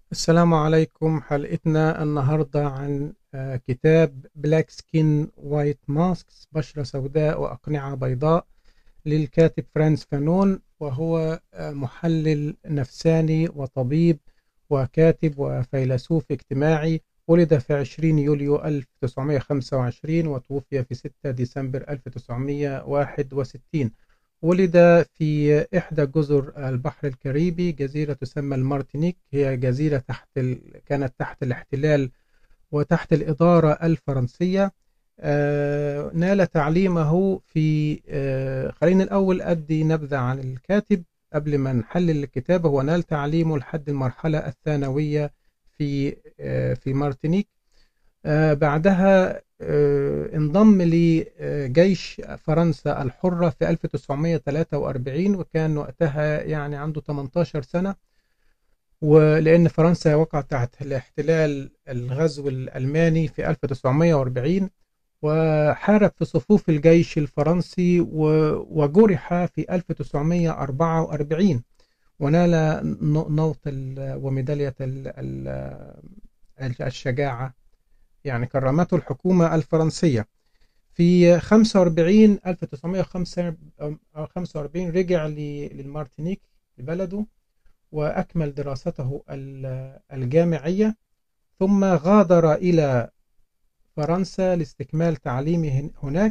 السلام عليكم حلقتنا النهاردة عن آه، كتاب بلاك سكين وايت ماسكس بشرة سوداء وأقنعة بيضاء للكاتب فرانس فانون وهو آه، محلل نفساني وطبيب وكاتب وفيلسوف اجتماعي ولد في 20 يوليو 1925 وتوفي في 6 ديسمبر 1961 ولد في إحدى جزر البحر الكاريبي جزيرة تسمى المارتينيك هي جزيرة تحت ال... كانت تحت الاحتلال وتحت الإدارة الفرنسية آه نال تعليمه في آه خلينا الأول أدي نبذة عن الكاتب قبل ما نحلل الكتاب هو نال تعليمه لحد المرحلة الثانوية في آه في مارتينيك آه بعدها آه انضم لجيش فرنسا الحرة في 1943 وكان وقتها يعني عنده 18 سنة ولأن فرنسا وقعت تحت الاحتلال الغزو الألماني في 1940 وحارب في صفوف الجيش الفرنسي وجرح في 1944 ونال نوط وميدالية الشجاعة يعني كرمته الحكومة الفرنسية في 45 1945 رجع للمارتينيك لبلده وأكمل دراسته الجامعية ثم غادر إلى فرنسا لاستكمال تعليمه هناك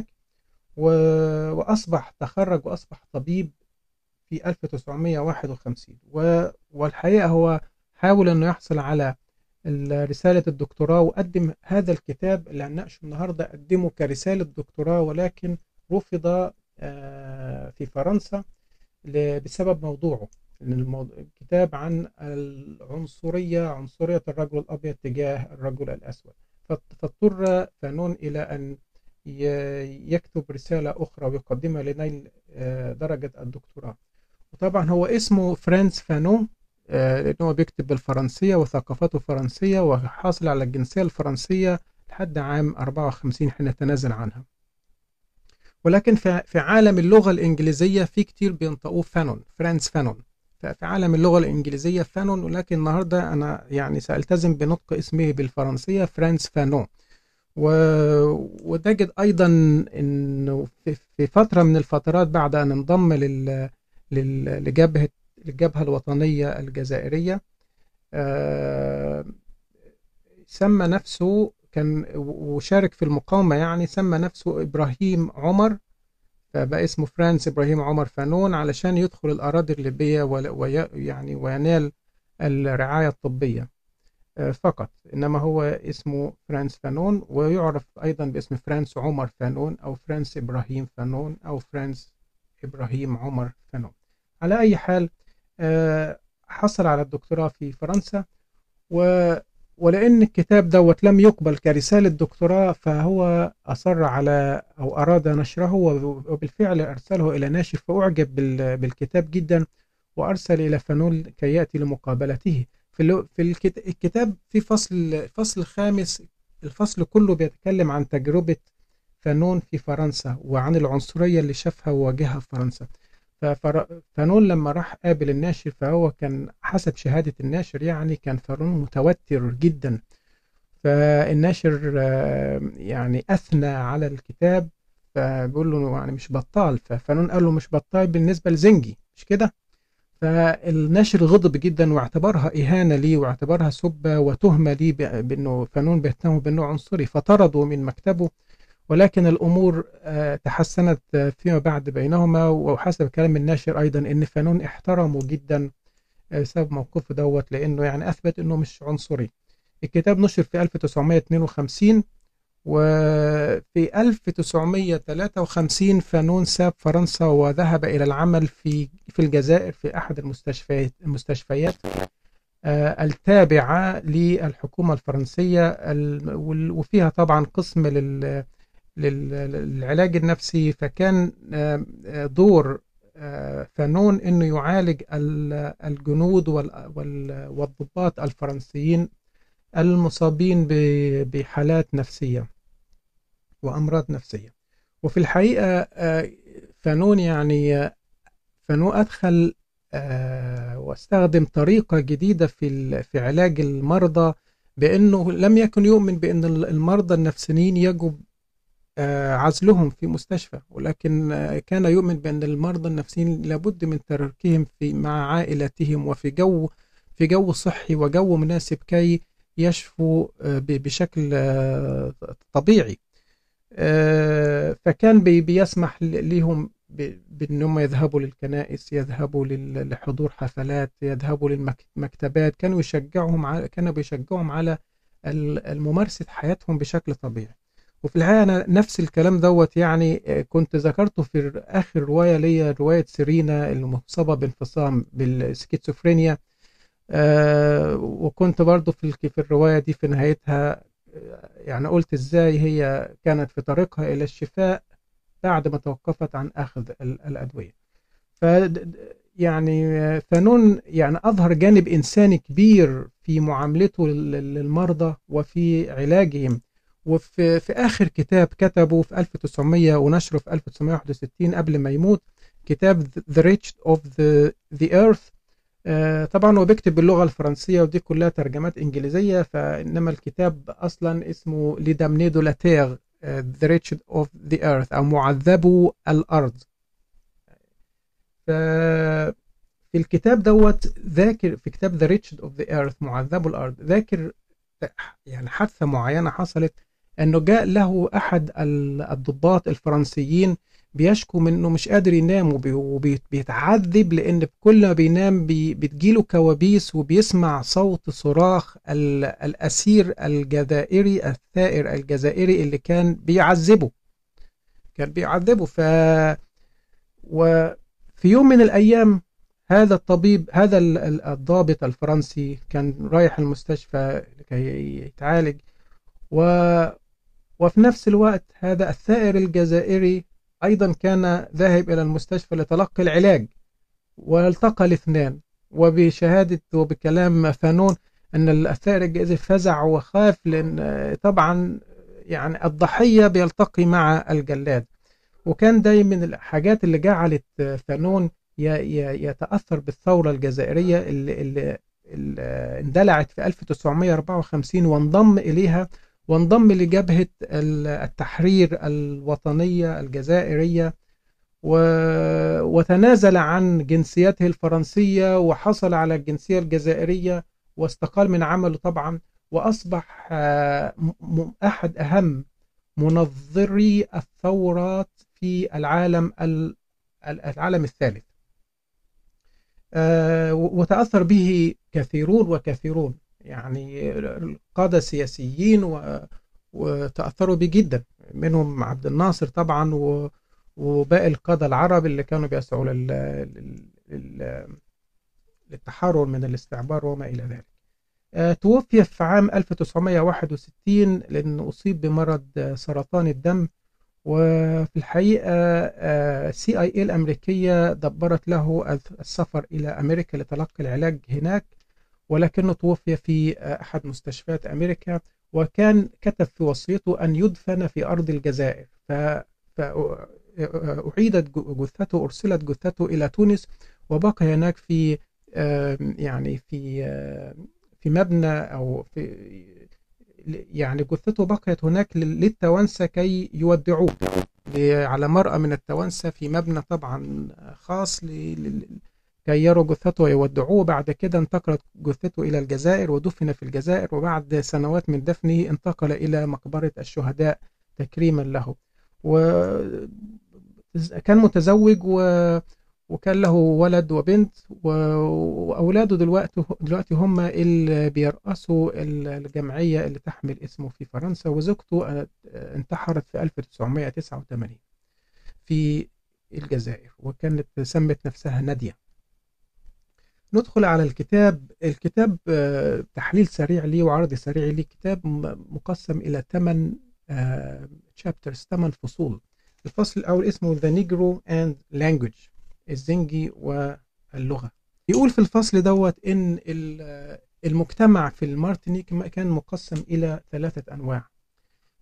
وأصبح تخرج وأصبح طبيب في 1951 والحقيقة هو حاول أنه يحصل على رسالة الدكتوراه وقدم هذا الكتاب اللي هنناقشه النهاردة قدمه كرسالة دكتوراه ولكن رفض في فرنسا بسبب موضوعه الكتاب عن العنصرية عنصرية الرجل الأبيض تجاه الرجل الأسود فاضطر فانون إلى أن يكتب رسالة أخرى ويقدمها لنيل درجة الدكتوراه وطبعا هو اسمه فرانس فانون لأنه هو بيكتب بالفرنسية وثقافته فرنسية وحاصل على الجنسية الفرنسية لحد عام 54 حين تنازل عنها ولكن في عالم اللغة الإنجليزية في كتير بينطقوه فانون فرانس فانون في عالم اللغة الإنجليزية فانون ولكن النهاردة أنا يعني سألتزم بنطق اسمه بالفرنسية فرانس فانون و... وتجد أيضا أنه في فترة من الفترات بعد أن انضم لل... لل... لجبهة الجبهة الوطنية الجزائرية آه سمى نفسه كان وشارك في المقاومة يعني سمى نفسه إبراهيم عمر فبقى اسمه فرانس إبراهيم عمر فانون علشان يدخل الأراضي الليبية ويعني وينال الرعاية الطبية آه فقط إنما هو اسمه فرانس فانون ويعرف أيضا باسم فرانس عمر فانون أو فرانس إبراهيم فانون أو فرانس إبراهيم عمر فانون على أي حال حصل على الدكتوراه في فرنسا و ولأن الكتاب دوت لم يقبل كرسالة دكتوراه فهو أصر على أو أراد نشره وبالفعل أرسله إلى ناشر فأعجب بالكتاب جدا وأرسل إلى فانون كي يأتي لمقابلته في في الكتاب في فصل الفصل الخامس الفصل كله بيتكلم عن تجربة فانون في فرنسا وعن العنصرية اللي شافها وواجهها في فرنسا ففانون لما راح قابل الناشر فهو كان حسب شهادة الناشر يعني كان فانون متوتر جدا فالناشر يعني أثنى على الكتاب فبيقول له يعني مش بطال ففانون قال له مش بطال بالنسبة لزنجي مش كده فالناشر غضب جدا واعتبرها إهانة لي واعتبرها سبة وتهمة لي بأنه فانون بيتهمه بأنه عنصري فطرده من مكتبه ولكن الأمور تحسنت فيما بعد بينهما وحسب كلام الناشر أيضا أن فانون احترمه جدا بسبب موقفه دوت لأنه يعني أثبت أنه مش عنصري الكتاب نشر في 1952 وفي 1953 فانون ساب فرنسا وذهب إلى العمل في في الجزائر في أحد المستشفيات المستشفيات التابعة للحكومة الفرنسية وفيها طبعا قسم لل للعلاج النفسي فكان دور فانون انه يعالج الجنود والضباط الفرنسيين المصابين بحالات نفسية وأمراض نفسية وفي الحقيقة فانون يعني فانون أدخل واستخدم طريقة جديدة في في علاج المرضى بأنه لم يكن يؤمن بأن المرضى النفسانيين يجب عزلهم في مستشفى ولكن كان يؤمن بأن المرضى النفسيين لابد من تركهم في مع عائلتهم وفي جو في جو صحي وجو مناسب كي يشفوا بشكل طبيعي فكان بيسمح لهم بأنهم يذهبوا للكنائس يذهبوا لحضور حفلات يذهبوا للمكتبات كانوا يشجعهم على كانوا بيشجعهم على الممارسة حياتهم بشكل طبيعي وفي الحقيقة أنا نفس الكلام دوت يعني كنت ذكرته في آخر رواية ليا رواية سيرينا المصابة بانفصام بالسكيزوفرينيا آه وكنت برضو في في الرواية دي في نهايتها يعني قلت ازاي هي كانت في طريقها إلى الشفاء بعد ما توقفت عن أخذ الأدوية ف يعني فانون يعني أظهر جانب إنساني كبير في معاملته للمرضى وفي علاجهم وفي في آخر كتاب كتبه في 1900 ونشره في 1961 قبل ما يموت كتاب The Rich of the, the Earth آه طبعا هو بيكتب باللغة الفرنسية ودي كلها ترجمات إنجليزية فإنما الكتاب أصلا اسمه لدامني دو لاتير The Rich of the Earth أو معذبو الأرض في الكتاب دوت ذاكر في كتاب The Rich of the Earth معذبو الأرض ذاكر يعني حادثة معينة حصلت انه جاء له احد الضباط الفرنسيين بيشكو من انه مش قادر ينام وبيتعذب لان كل ما بينام بي بتجيله كوابيس وبيسمع صوت صراخ الاسير الجزائري الثائر الجزائري اللي كان بيعذبه كان بيعذبه ف وفي يوم من الايام هذا الطبيب هذا الضابط الفرنسي كان رايح المستشفى لكي يتعالج و وفي نفس الوقت هذا الثائر الجزائري أيضا كان ذاهب إلى المستشفى لتلقي العلاج والتقى الاثنان وبشهادة وبكلام فانون أن الثائر الجزائري فزع وخاف لأن طبعا يعني الضحية بيلتقي مع الجلاد وكان ده من الحاجات اللي جعلت فانون يتأثر بالثورة الجزائرية اللي, اللي, اللي اندلعت في 1954 وانضم إليها وانضم لجبهة التحرير الوطنية الجزائرية وتنازل عن جنسيته الفرنسية وحصل على الجنسية الجزائرية واستقال من عمله طبعا وأصبح أحد أهم منظري الثورات في العالم العالم الثالث وتأثر به كثيرون وكثيرون يعني قادة سياسيين و... وتأثروا به جدا منهم عبد الناصر طبعا و... وباقي القادة العرب اللي كانوا بيسعوا لل... لل... للتحرر من الاستعمار وما إلى ذلك توفي في عام 1961 لأنه أصيب بمرض سرطان الدم وفي الحقيقة سي اي الأمريكية دبرت له السفر إلى أمريكا لتلقي العلاج هناك ولكنه توفي في أحد مستشفيات أمريكا وكان كتب في وصيته أن يدفن في أرض الجزائر فأعيدت جثته أرسلت جثته إلى تونس وبقي هناك في يعني في في مبنى أو في يعني جثته بقيت هناك للتوانسة كي يودعوه على مرأة من التوانسة في مبنى طبعا خاص كي يروا جثته ويودعوه بعد كده انتقلت جثته إلى الجزائر ودفن في الجزائر وبعد سنوات من دفنه انتقل إلى مقبرة الشهداء تكريما له وكان متزوج و... وكان له ولد وبنت وأولاده دلوقتي دلوقتي هم اللي بيرأسوا الجمعية اللي تحمل اسمه في فرنسا وزوجته انتحرت في 1989 في الجزائر وكانت سمت نفسها نادية ندخل على الكتاب الكتاب تحليل سريع ليه وعرض سريع ليه كتاب مقسم إلى 8 chapters 8 فصول الفصل الأول اسمه The Negro and Language الزنجي واللغة يقول في الفصل دوت إن المجتمع في المارتينيك كان مقسم إلى ثلاثة أنواع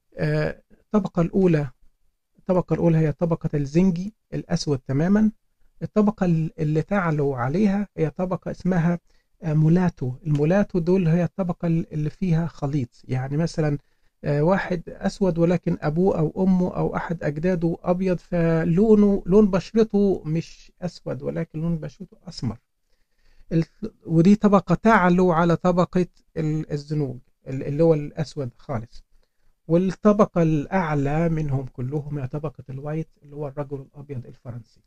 الطبقة الأولى الطبقة الأولى هي طبقة الزنجي الأسود تماما الطبقة اللي تعلو عليها هي طبقة اسمها مولاتو المولاتو دول هي الطبقة اللي فيها خليط يعني مثلا واحد أسود ولكن أبوه أو أمه أو أحد أجداده أبيض فلونه لون بشرته مش أسود ولكن لون بشرته أسمر ودي طبقة تعلو على طبقة الزنوج اللي هو الأسود خالص والطبقة الأعلى منهم كلهم هي طبقة الوايت اللي هو الرجل الأبيض الفرنسي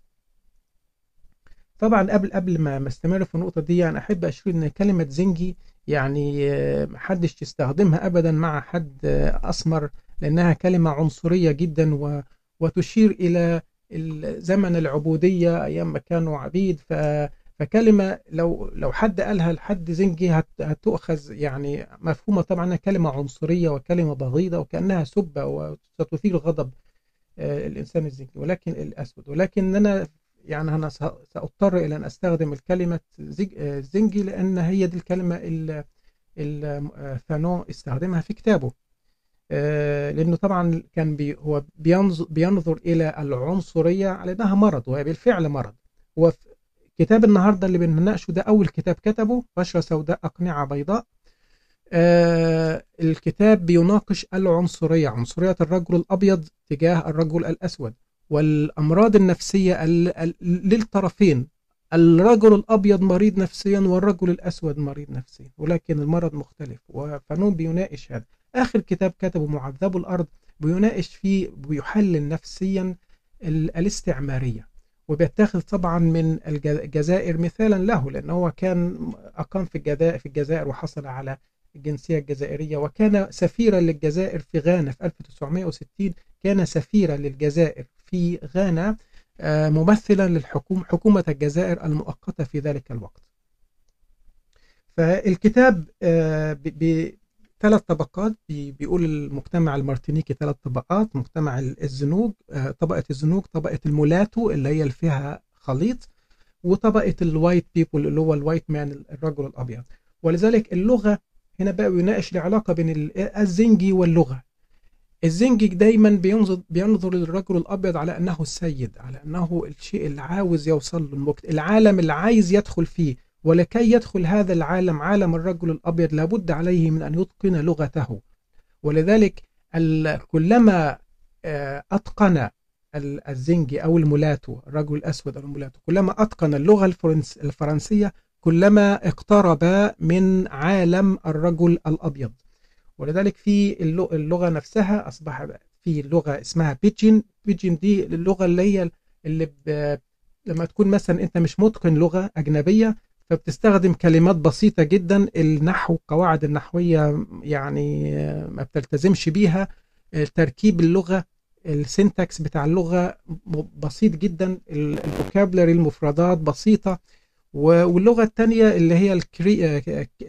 طبعا قبل قبل ما استمر في النقطة دي يعني أحب أشير إن كلمة زنجي يعني محدش يستخدمها أبدا مع حد أسمر لأنها كلمة عنصرية جدا و وتشير إلى زمن العبودية أيام ما كانوا عبيد ف فكلمة لو لو حد قالها لحد زنجي هتؤخذ يعني مفهومة طبعا انها كلمة عنصرية وكلمة بغيضة وكأنها سبة وستثير غضب الإنسان الزنجي ولكن الأسود ولكن أنا يعني أنا سأضطر إلى أن أستخدم الكلمة زنجي لأن هي دي الكلمة اللي فانون استخدمها في كتابه لأنه طبعا كان بي هو بينظر, بينظر إلى العنصرية على أنها مرض وهي بالفعل مرض هو كتاب النهاردة اللي بنناقشه ده أول كتاب كتبه بشرة سوداء أقنعة بيضاء آه الكتاب بيناقش العنصرية عنصرية الرجل الأبيض تجاه الرجل الأسود والأمراض النفسية للطرفين الرجل الأبيض مريض نفسيا والرجل الأسود مريض نفسيا ولكن المرض مختلف وفنون بيناقش هذا آخر كتاب كتبه معذب الأرض بيناقش فيه بيحلل نفسيا الاستعمارية وبيتخذ طبعا من الجزائر مثالا له لأنه هو كان أقام في الجزائر, في الجزائر وحصل على الجنسية الجزائرية وكان سفيرا للجزائر في غانا في 1960 كان سفيرا للجزائر في غانا ممثلا للحكومة حكومة الجزائر المؤقتة في ذلك الوقت فالكتاب بثلاث طبقات بيقول المجتمع المارتينيكي ثلاث طبقات مجتمع الزنوج طبقة الزنوج طبقة المولاتو اللي هي اللي فيها خليط وطبقة الوايت بيبول اللي هو الوايت مان الرجل الأبيض ولذلك اللغة هنا بقى يناقش العلاقة بين الزنجي واللغة الزنجي دايما بينظر, بينظر للرجل الأبيض على أنه السيد على أنه الشيء اللي عاوز يوصل له العالم اللي عايز يدخل فيه ولكي يدخل هذا العالم عالم الرجل الأبيض لابد عليه من أن يتقن لغته ولذلك كلما أتقن الزنجي أو المولاتو الرجل الأسود أو المولاتو كلما أتقن اللغة الفرنسية كلما اقترب من عالم الرجل الأبيض ولذلك في اللغة نفسها أصبح في لغة اسمها بيجين بيجين دي اللغة اللي هي اللي ب... لما تكون مثلا أنت مش متقن لغة أجنبية فبتستخدم كلمات بسيطة جدا النحو القواعد النحوية يعني ما بتلتزمش بيها تركيب اللغة السنتكس بتاع اللغة بسيط جدا الفوكابلري المفردات بسيطة واللغة الثانية اللي هي الكري...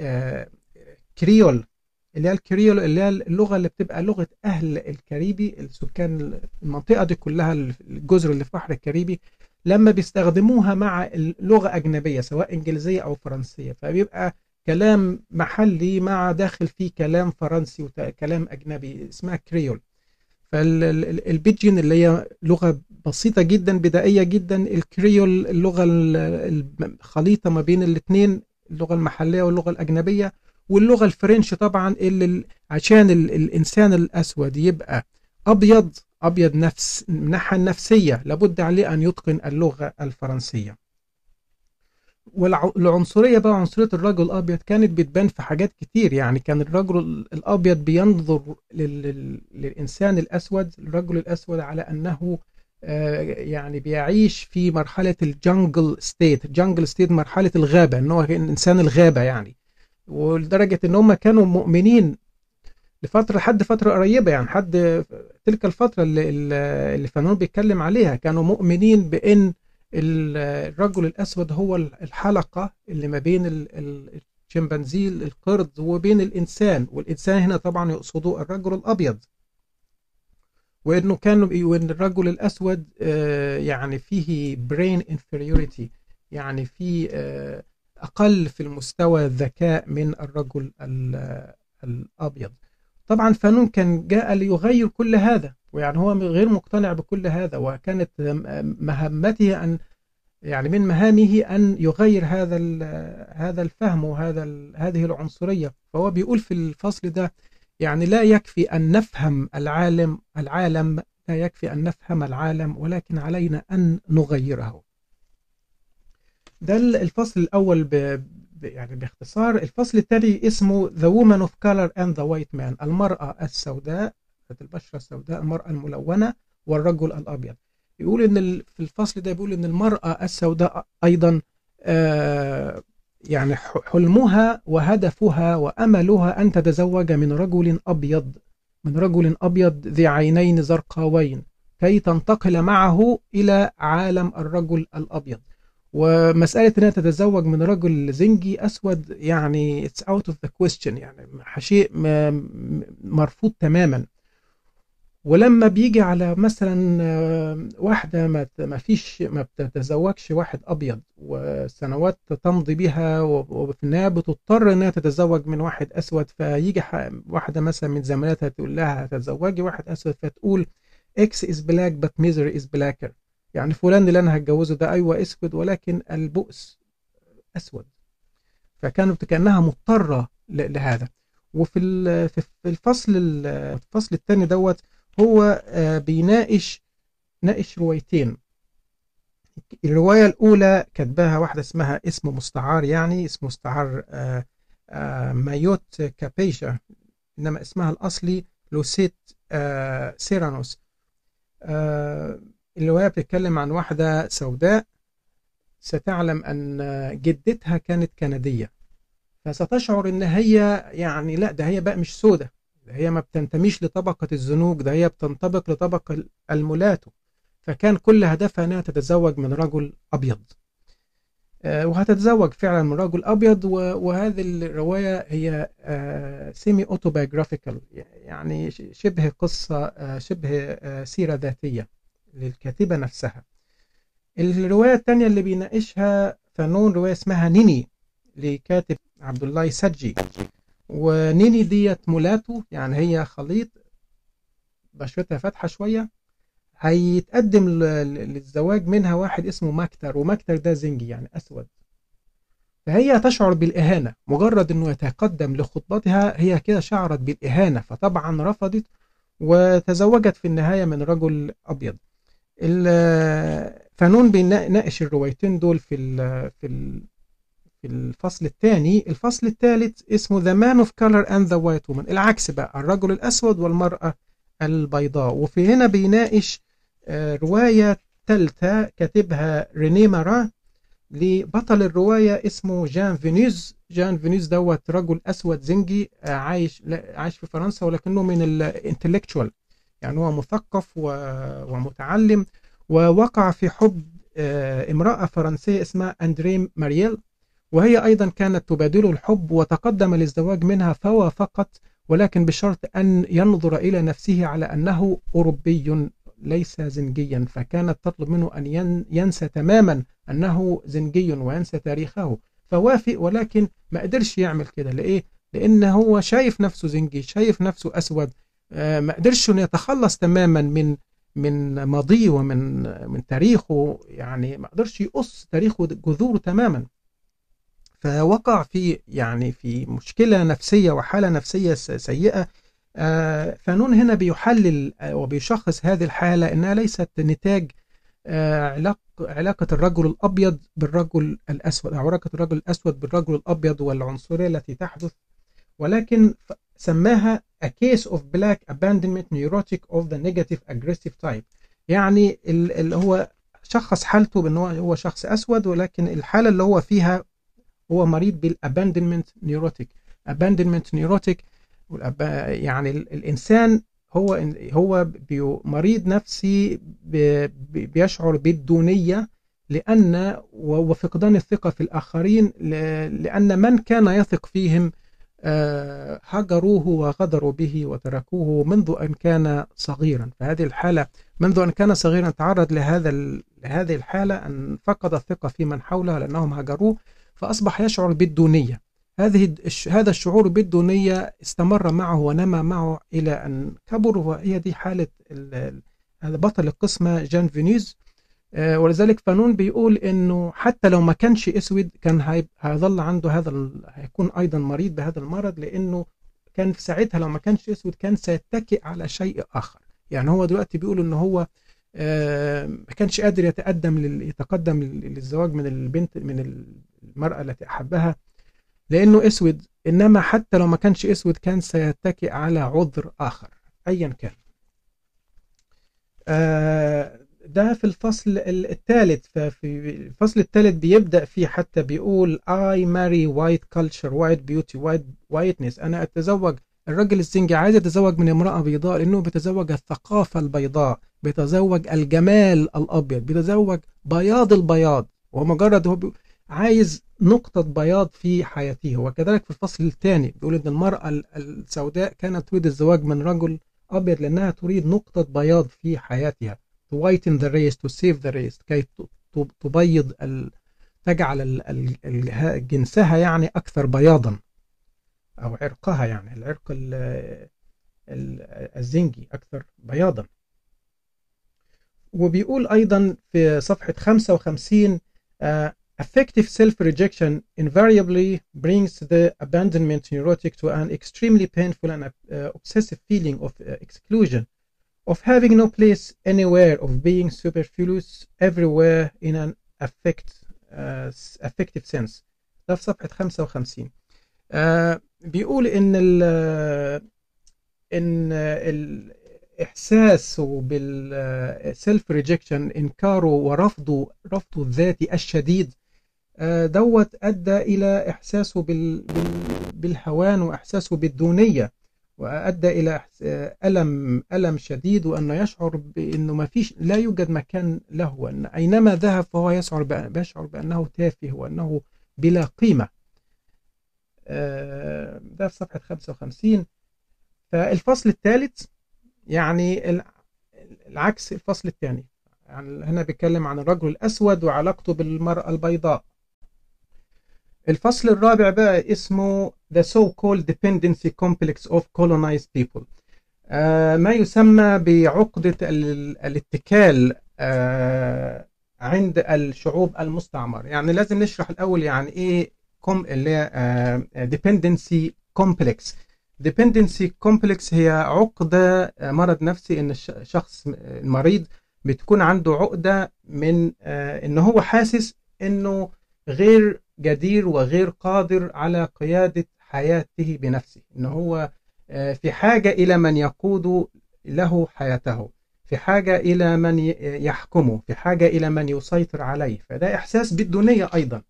كريول اللي هي الكريول اللي هي اللغة اللي بتبقى لغة أهل الكاريبي السكان المنطقة دي كلها الجزر اللي في بحر الكاريبي لما بيستخدموها مع لغة أجنبية سواء إنجليزية أو فرنسية فبيبقى كلام محلي مع داخل فيه كلام فرنسي وكلام أجنبي اسمها كريول فالبيجين اللي هي لغة بسيطة جدا بدائية جدا الكريول اللغة الخليطة ما بين الاثنين اللغة المحلية واللغة الأجنبية واللغة الفرنش طبعا اللي عشان الإنسان الأسود يبقى أبيض أبيض نفس من الناحية النفسية لابد عليه أن يتقن اللغة الفرنسية والعنصرية بقى عنصرية الرجل الأبيض كانت بتبان في حاجات كتير يعني كان الرجل الأبيض بينظر للإنسان الأسود الرجل الأسود على أنه يعني بيعيش في مرحلة الجنجل ستيت جنجل ستيت مرحلة الغابة أنه إنسان الغابة يعني ولدرجة ان هم كانوا مؤمنين لفترة لحد فترة قريبة يعني حد تلك الفترة اللي, اللي فنون بيتكلم عليها كانوا مؤمنين بأن الرجل الأسود هو الحلقة اللي ما بين الشمبانزي القرد وبين الإنسان والإنسان هنا طبعا يقصدوا الرجل الأبيض وانه كانوا وان الرجل الاسود يعني فيه brain inferiority يعني في أقل في المستوى الذكاء من الرجل الأبيض طبعا فانون كان جاء ليغير كل هذا ويعني هو غير مقتنع بكل هذا وكانت مهمته أن يعني من مهامه أن يغير هذا هذا الفهم وهذا هذه العنصرية فهو بيقول في الفصل ده يعني لا يكفي أن نفهم العالم العالم لا يكفي أن نفهم العالم ولكن علينا أن نغيره ده الفصل الأول ب... يعني باختصار الفصل الثاني اسمه The Woman of Color and the White Man المرأة السوداء البشرة السوداء المرأة الملونة والرجل الأبيض يقول ان في الفصل ده بيقول ان المرأة السوداء ايضا آه يعني حلمها وهدفها واملها ان تتزوج من رجل ابيض من رجل ابيض ذي عينين زرقاوين كي تنتقل معه الى عالم الرجل الابيض ومسألة انها تتزوج من رجل زنجي اسود يعني it's out of the question يعني شيء مرفوض تماما ولما بيجي على مثلا آه، واحدة ما ما فيش ما بتتزوجش واحد أبيض وسنوات تمضي بها وفي النهاية بتضطر إنها تتزوج من واحد أسود فيجي واحدة مثلا من زميلاتها تقول لها هتتزوجي واحد أسود فتقول X is black but misery is blacker يعني فلان اللي أنا هتجوزه ده أيوة أسود ولكن البؤس أسود فكانت كأنها مضطرة لهذا وفي الفصل الفصل الثاني دوت هو آه، بيناقش ناقش روايتين الرواية الأولى كتبها واحدة اسمها اسم مستعار يعني اسم مستعار آه، آه، مايوت كابيشا إنما اسمها الأصلي لوسيت سيرانوس الرواية بتتكلم عن واحدة سوداء ستعلم أن جدتها كانت كندية فستشعر ان هي يعني لا ده هي بقى مش سودة ده هي ما بتنتميش لطبقة الزنوج ده هي بتنطبق لطبقة المولاتو فكان كل هدفها انها تتزوج من رجل ابيض آه، وهتتزوج فعلا من رجل ابيض وهذه الروايه هي سيمي اوتوبايوغرافيكال يعني شبه قصه آه، شبه آه، سيره ذاتيه للكاتبه نفسها الروايه الثانيه اللي بيناقشها فنون روايه اسمها نيني لكاتب عبد الله سجي ونيني ديت مولاتو يعني هي خليط بشرتها فاتحة شوية هيتقدم للزواج منها واحد اسمه ماكتر وماكتر ده زنجي يعني أسود فهي تشعر بالإهانة مجرد أنه يتقدم لخطبتها هي كده شعرت بالإهانة فطبعا رفضت وتزوجت في النهاية من رجل أبيض فنون بيناقش الروايتين دول في في في الفصل الثاني الفصل الثالث اسمه The Man of Color and the White Woman العكس بقى الرجل الأسود والمرأة البيضاء وفي هنا بيناقش آه، رواية ثالثة كاتبها ريني مارا لبطل الرواية اسمه جان فينيز جان فينيز دوت رجل أسود زنجي آه، عايش عايش في فرنسا ولكنه من الانتلكتشوال يعني هو مثقف ومتعلم ووقع في حب آه، امرأة فرنسية اسمها أندري مارييل وهي أيضا كانت تبادله الحب وتقدم للزواج منها فوافقت ولكن بشرط أن ينظر إلى نفسه على أنه أوروبي ليس زنجيا فكانت تطلب منه أن ينسى تماما أنه زنجي وينسى تاريخه فوافق ولكن ما قدرش يعمل كده لإيه؟ لأن هو شايف نفسه زنجي شايف نفسه أسود آه، ما قدرش أنه يتخلص تماما من من ماضيه ومن من تاريخه يعني ما قدرش يقص تاريخه جذوره تماما فوقع في يعني في مشكلة نفسية وحالة نفسية سيئة آه، فنون هنا بيحلل آه، وبيشخص هذه الحالة أنها ليست نتاج آه، علاقة الرجل الأبيض بالرجل الأسود أو علاقة الرجل الأسود بالرجل الأبيض والعنصرية التي تحدث ولكن سماها a case of black abandonment neurotic of the negative aggressive type يعني اللي هو شخص حالته بأنه هو شخص أسود ولكن الحالة اللي هو فيها هو مريض بالاباندمنت نيوروتيك abandonment نيوروتيك يعني الانسان هو هو مريض نفسي بيشعر بالدونيه لان وفقدان الثقه في الاخرين لان من كان يثق فيهم آه، هجروه وغدروا به وتركوه منذ ان كان صغيرا فهذه الحاله منذ ان كان صغيرا تعرض لهذا لهذه الحاله ان فقد الثقه في من حوله لانهم هجروه فأصبح يشعر بالدونية هذه هذا الشعور بالدونية استمر معه ونمى معه إلى أن كبر وهي دي حالة هذا بطل القسمة جان فينيز آه، ولذلك فانون بيقول انه حتى لو ما كانش اسود كان هيظل عنده هذا هيكون ايضا مريض بهذا المرض لانه كان في ساعتها لو ما كانش اسود كان سيتكئ على شيء اخر يعني هو دلوقتي بيقول ان هو آه، ما كانش قادر يتقدم يتقدم للزواج من البنت من المرأة التي أحبها لأنه أسود إنما حتى لو ما كانش أسود كان سيتكئ على عذر آخر أيا كان آه، ده في الفصل الثالث ففي الفصل الثالث بيبدأ فيه حتى بيقول I marry white culture white beauty white whiteness أنا أتزوج الرجل الزنجي عايز يتزوج من امرأة بيضاء لأنه بيتزوج الثقافة البيضاء بيتزوج الجمال الأبيض بيتزوج بياض البياض ومجرد هو عايز نقطة بياض في حياته وكذلك في الفصل الثاني بيقول إن المرأة السوداء كانت تريد الزواج من رجل أبيض لأنها تريد نقطة بياض في حياتها to whiten the race to save the race كي تبيض ال... تجعل ال... ال... جنسها يعني أكثر بياضا أو عرقها يعني العرق الزنجي أكثر بياضا وبيقول أيضا في صفحة 55 uh, affective self-rejection invariably brings the abandonment neurotic to an extremely painful and uh, obsessive feeling of uh, exclusion of having no place anywhere of being superfluous everywhere in an affect, uh, affective sense ده في صفحة 55 uh, بيقول ان ال ان احساسه بالسيلف ريجكشن انكاره ورفضه رفضه الذاتي الشديد دوت ادى الى احساسه بالهوان واحساسه بالدونيه وادى الى الم الم شديد وانه يشعر بانه ما فيش لا يوجد مكان له وان اينما ذهب فهو يشعر بيشعر بانه تافه وانه بلا قيمه ده في صفحه 55 فالفصل الثالث يعني العكس الفصل الثاني يعني هنا بيتكلم عن الرجل الأسود وعلاقته بالمرأة البيضاء الفصل الرابع بقى اسمه The So-Called Dependency Complex of Colonized People آه ما يسمى بعقدة الاتكال آه عند الشعوب المستعمرة يعني لازم نشرح الأول يعني إيه كوم اللي هي آه dependency complex dependency complex هي عقدة مرض نفسي ان الشخص المريض بتكون عنده عقدة من ان هو حاسس انه غير جدير وغير قادر على قيادة حياته بنفسه ان هو في حاجة الى من يقود له حياته في حاجة الى من يحكمه في حاجة الى من يسيطر عليه فده احساس بالدونية ايضا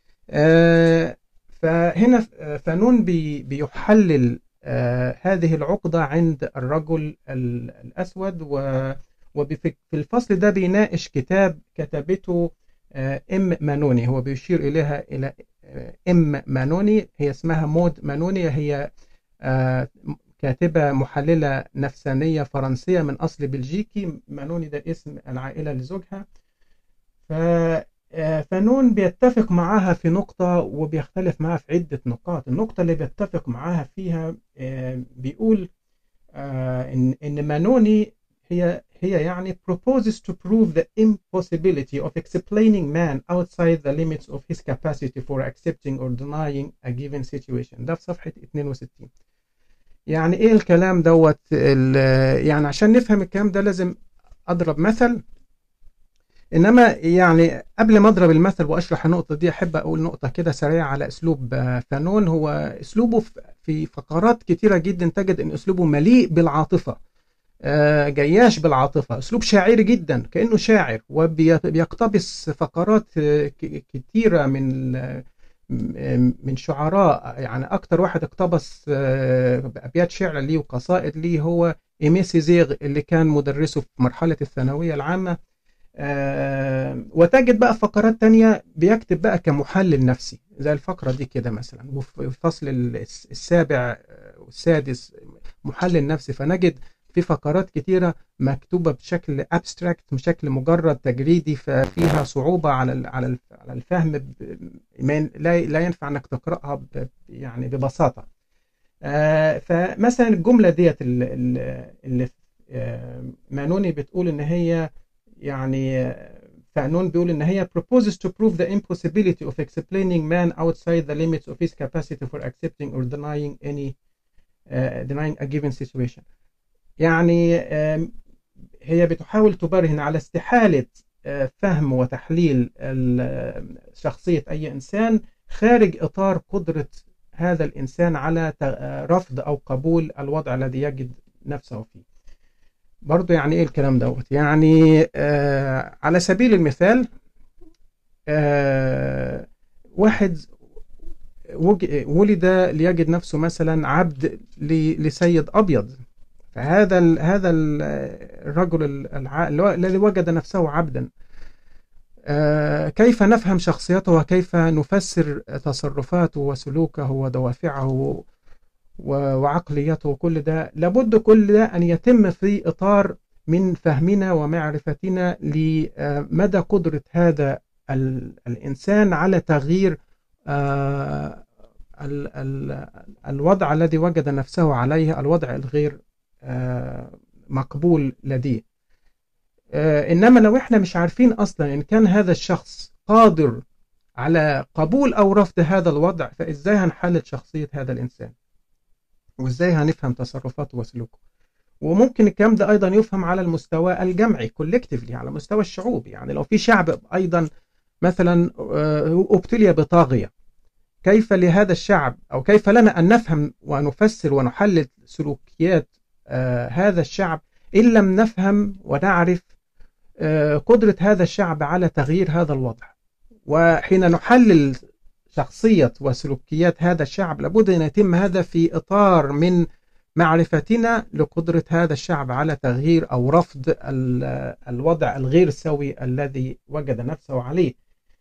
فهنا فانون بيحلل آه هذه العقدة عند الرجل الأسود وفي الفصل ده بيناقش كتاب كتبته آه إم مانوني هو بيشير إليها إلى آه إم مانوني هي اسمها مود مانوني هي كاتبة محللة نفسانية فرنسية من أصل بلجيكي مانوني ده اسم العائلة لزوجها ف فنون بيتفق معاها في نقطة وبيختلف معاها في عدة نقاط النقطة اللي بيتفق معاها فيها بيقول إن إن مانوني هي هي يعني proposes to prove the impossibility of explaining man outside the limits of his capacity for accepting or denying a given situation ده في صفحة 62 يعني ايه الكلام دوت يعني عشان نفهم الكلام ده لازم اضرب مثل انما يعني قبل ما اضرب المثل واشرح النقطه دي احب اقول نقطه كده سريعه على اسلوب فانون هو اسلوبه في فقرات كتيره جدا تجد ان اسلوبه مليء بالعاطفه جياش بالعاطفه اسلوب شاعري جدا كانه شاعر وبيقتبس فقرات كتيره من من شعراء يعني اكتر واحد اقتبس ابيات شعر ليه وقصائد ليه هو ايمي سيزيغ اللي كان مدرسه في مرحله الثانويه العامه آه وتجد بقى فقرات تانية بيكتب بقى كمحلل نفسي زي الفقرة دي كده مثلا وفي الفصل السابع والسادس محلل نفسي فنجد في فقرات كتيرة مكتوبة بشكل ابستراكت بشكل مجرد تجريدي ففيها صعوبة على على على الفهم لا لا ينفع انك تقراها يعني ببساطة آه فمثلا الجملة ديت اللي, اللي مانوني بتقول ان هي يعني فانون بيقول ان هي proposes to prove the impossibility of explaining man outside the limits of his capacity for accepting or denying any uh, denying a given situation يعني um, هي بتحاول تبرهن على استحالة uh, فهم وتحليل شخصية أي إنسان خارج إطار قدرة هذا الإنسان على رفض أو قبول الوضع الذي يجد نفسه فيه برضو يعني إيه الكلام دوت يعني آه على سبيل المثال آه واحد ولد ليجد نفسه مثلا عبد لسيد أبيض فهذا ال هذا الرجل الذي وجد نفسه عبدا كيف نفهم شخصيته وكيف نفسر تصرفاته وسلوكه ودوافعه وعقليته وكل ده لابد كل ده أن يتم في إطار من فهمنا ومعرفتنا لمدى قدرة هذا الإنسان على تغيير الوضع الذي وجد نفسه عليه الوضع الغير مقبول لديه إنما لو إحنا مش عارفين أصلا إن كان هذا الشخص قادر على قبول أو رفض هذا الوضع فإزاي هنحلل شخصية هذا الإنسان وإزاي هنفهم تصرفاته وسلوكه وممكن الكلام ده أيضا يفهم على المستوى الجمعي كولكتيفلي على مستوى الشعوب يعني لو في شعب أيضا مثلا ابتلي بطاغية كيف لهذا الشعب أو كيف لنا أن نفهم ونفسر ونحلل سلوكيات هذا الشعب إن لم نفهم ونعرف قدرة هذا الشعب على تغيير هذا الوضع وحين نحلل شخصية وسلوكيات هذا الشعب لابد أن يتم هذا في إطار من معرفتنا لقدرة هذا الشعب على تغيير أو رفض الوضع الغير سوي الذي وجد نفسه عليه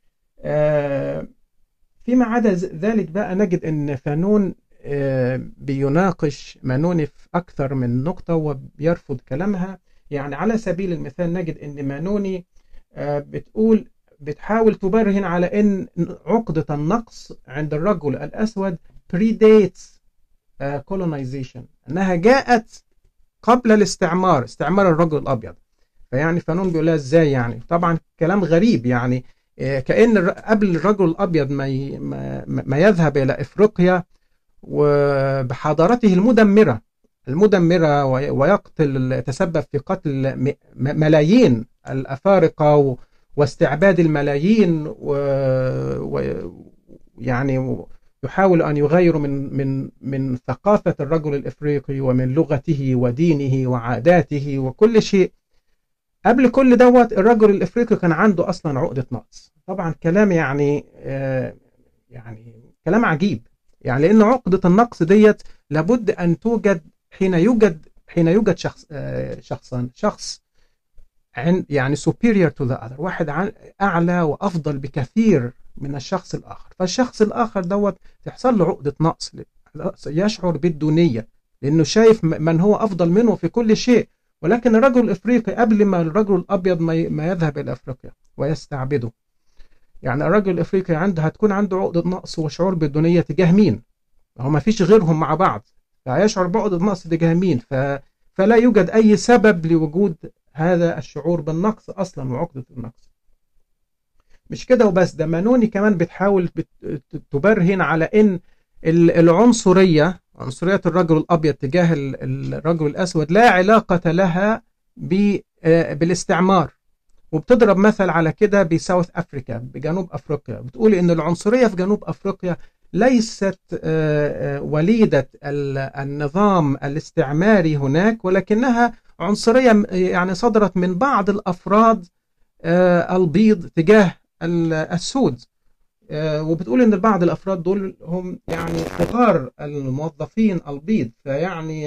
فيما عدا ذلك بقى نجد أن فانون بيناقش مانوني في أكثر من نقطة وبيرفض كلامها يعني على سبيل المثال نجد أن مانوني بتقول بتحاول تبرهن على أن عقدة النقص عند الرجل الأسود predates colonization أنها جاءت قبل الاستعمار استعمار الرجل الأبيض فيعني فانون بيقول لها ازاي يعني طبعا كلام غريب يعني كأن قبل الرجل الأبيض ما ما يذهب إلى إفريقيا وبحضارته المدمرة المدمرة ويقتل تسبب في قتل ملايين الأفارقة واستعباد الملايين ويعني يحاول أن يغير من من من ثقافة الرجل الإفريقي ومن لغته ودينه وعاداته وكل شيء قبل كل دوت الرجل الإفريقي كان عنده أصلا عقدة نقص طبعا كلام يعني يعني كلام عجيب يعني لأن عقدة النقص ديت لابد أن توجد حين يوجد حين يوجد شخص شخصان شخص يعني superior to the other واحد أعلى وأفضل بكثير من الشخص الآخر فالشخص الآخر دوت تحصل له عقدة نقص يشعر بالدونية لأنه شايف من هو أفضل منه في كل شيء ولكن الرجل الإفريقي قبل ما الرجل الأبيض ما يذهب إلى أفريقيا ويستعبده يعني الرجل الإفريقي عنده هتكون عنده عقدة نقص وشعور بالدونية تجاه مين هو ما فيش غيرهم مع بعض فيشعر بعقدة نقص تجاه مين ف... فلا يوجد أي سبب لوجود هذا الشعور بالنقص أصلا وعقدة النقص مش كده وبس ده مانوني كمان بتحاول تبرهن على ان العنصرية عنصرية الرجل الأبيض تجاه الرجل الأسود لا علاقة لها بالاستعمار وبتضرب مثل على كده بساوث أفريكا بجنوب أفريقيا بتقول إن العنصرية في جنوب أفريقيا ليست وليدة النظام الاستعماري هناك ولكنها عنصرية يعني صدرت من بعض الأفراد البيض تجاه السود وبتقول ان بعض الافراد دول هم يعني صغار الموظفين البيض فيعني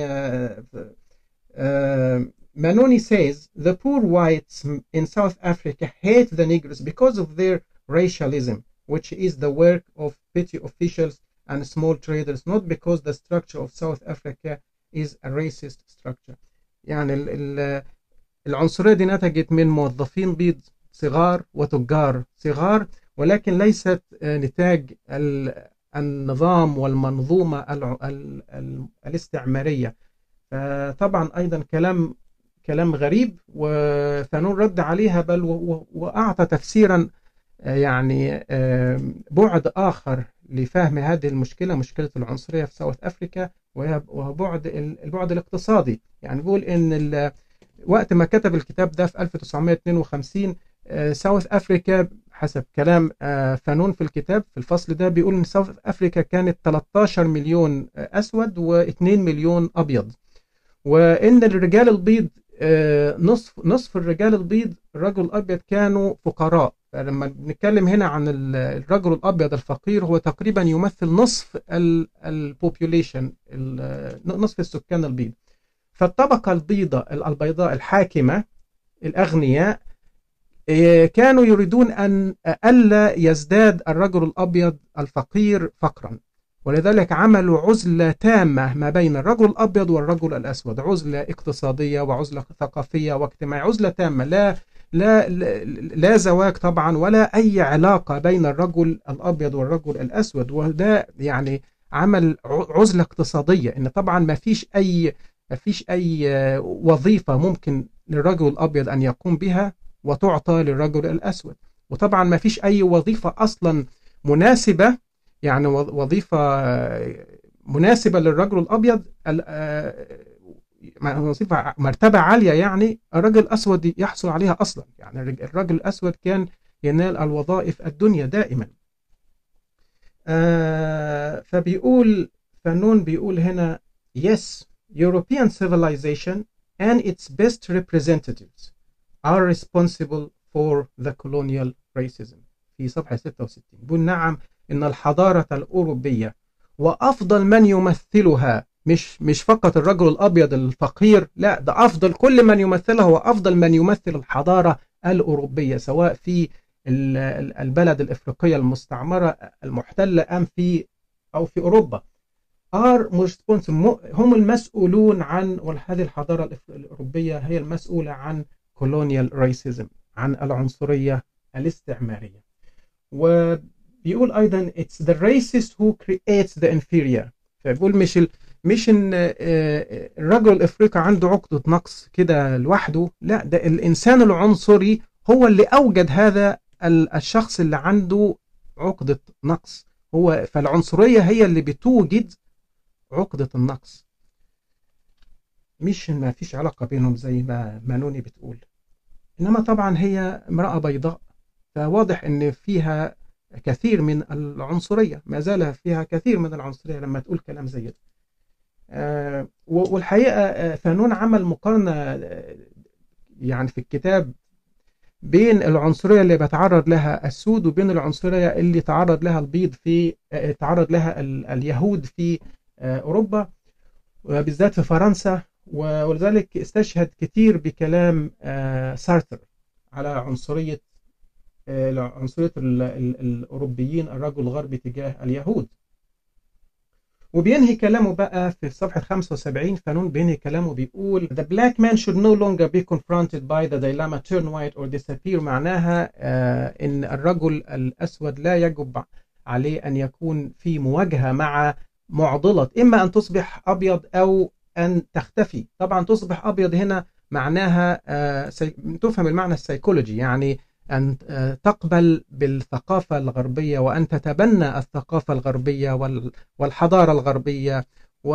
مانوني says the poor whites in South Africa hate the Negroes because of their racialism which is the work of petty officials and small traders not because the structure of South Africa is a racist structure يعني العنصرية دي نتجت من موظفين بيض صغار وتجار صغار ولكن ليست نتاج النظام والمنظومة الاستعمارية فطبعا أيضا كلام كلام غريب وفانون رد عليها بل وأعطى تفسيرا يعني بعد آخر لفهم هذه المشكلة مشكلة العنصرية في ساوث أفريكا وهو بعد البعد الاقتصادي يعني بيقول إن وقت ما كتب الكتاب ده في 1952 ساوث أفريكا حسب كلام فانون في الكتاب في الفصل ده بيقول إن ساوث أفريكا كانت 13 مليون أسود و2 مليون أبيض وإن الرجال البيض نصف نصف الرجال البيض الرجل الأبيض كانوا فقراء فلما بنتكلم هنا عن الرجل الابيض الفقير هو تقريبا يمثل نصف البوبوليشن نصف السكان البيض فالطبقه البيضاء البيضاء الحاكمه الاغنياء كانوا يريدون ان الا يزداد الرجل الابيض الفقير فقرا ولذلك عملوا عزلة تامة ما بين الرجل الأبيض والرجل الأسود عزلة اقتصادية وعزلة ثقافية واجتماعية عزلة تامة لا لا لا زواج طبعا ولا أي علاقة بين الرجل الأبيض والرجل الأسود وده يعني عمل عزلة اقتصادية إن طبعا ما فيش أي ما فيش أي وظيفة ممكن للرجل الأبيض أن يقوم بها وتعطى للرجل الأسود وطبعا ما فيش أي وظيفة أصلا مناسبة يعني وظيفة مناسبة للرجل الأبيض وظيفة مرتبة عالية يعني الرجل الأسود يحصل عليها أصلا يعني الرجل الأسود كان ينال الوظائف الدنيا دائما آه فبيقول فنون بيقول هنا yes European civilization and its best representatives are responsible for the colonial racism في صفحة 66 بيقول نعم إن الحضارة الأوروبية وأفضل من يمثلها مش مش فقط الرجل الابيض الفقير لا ده افضل كل من يمثلها هو افضل من يمثل الحضاره الاوروبيه سواء في البلد الافريقيه المستعمره المحتله ام في او في اوروبا ار هم المسؤولون عن وهذه الحضاره الاوروبيه هي المسؤوله عن colonial racism عن العنصريه الاستعماريه وبيقول ايضا it's the racist who creates the inferior فبيقول مش مش ان الرجل الافريقي عنده عقدة نقص كده لوحده لا ده الانسان العنصري هو اللي اوجد هذا الشخص اللي عنده عقدة نقص هو فالعنصرية هي اللي بتوجد عقدة النقص مش ما فيش علاقة بينهم زي ما مانوني بتقول انما طبعا هي امرأة بيضاء فواضح ان فيها كثير من العنصرية ما زال فيها كثير من العنصرية لما تقول كلام زي ده آه والحقيقة فانون عمل مقارنة يعني في الكتاب بين العنصرية اللي بيتعرض لها السود وبين العنصرية اللي تعرض لها البيض في تعرض لها اليهود في أوروبا وبالذات في فرنسا ولذلك استشهد كتير بكلام سارتر على عنصرية عنصرية الأوروبيين الرجل الغربي تجاه اليهود وبينهي كلامه بقى في صفحة 75 فانون بينهي كلامه بيقول The black man should no longer be confronted by the dilemma turn white or disappear معناها آه إن الرجل الأسود لا يجب عليه أن يكون في مواجهة مع معضلة إما أن تصبح أبيض أو أن تختفي طبعا تصبح أبيض هنا معناها آه تفهم المعنى السيكولوجي يعني أن تقبل بالثقافة الغربية وأن تتبنى الثقافة الغربية والحضارة الغربية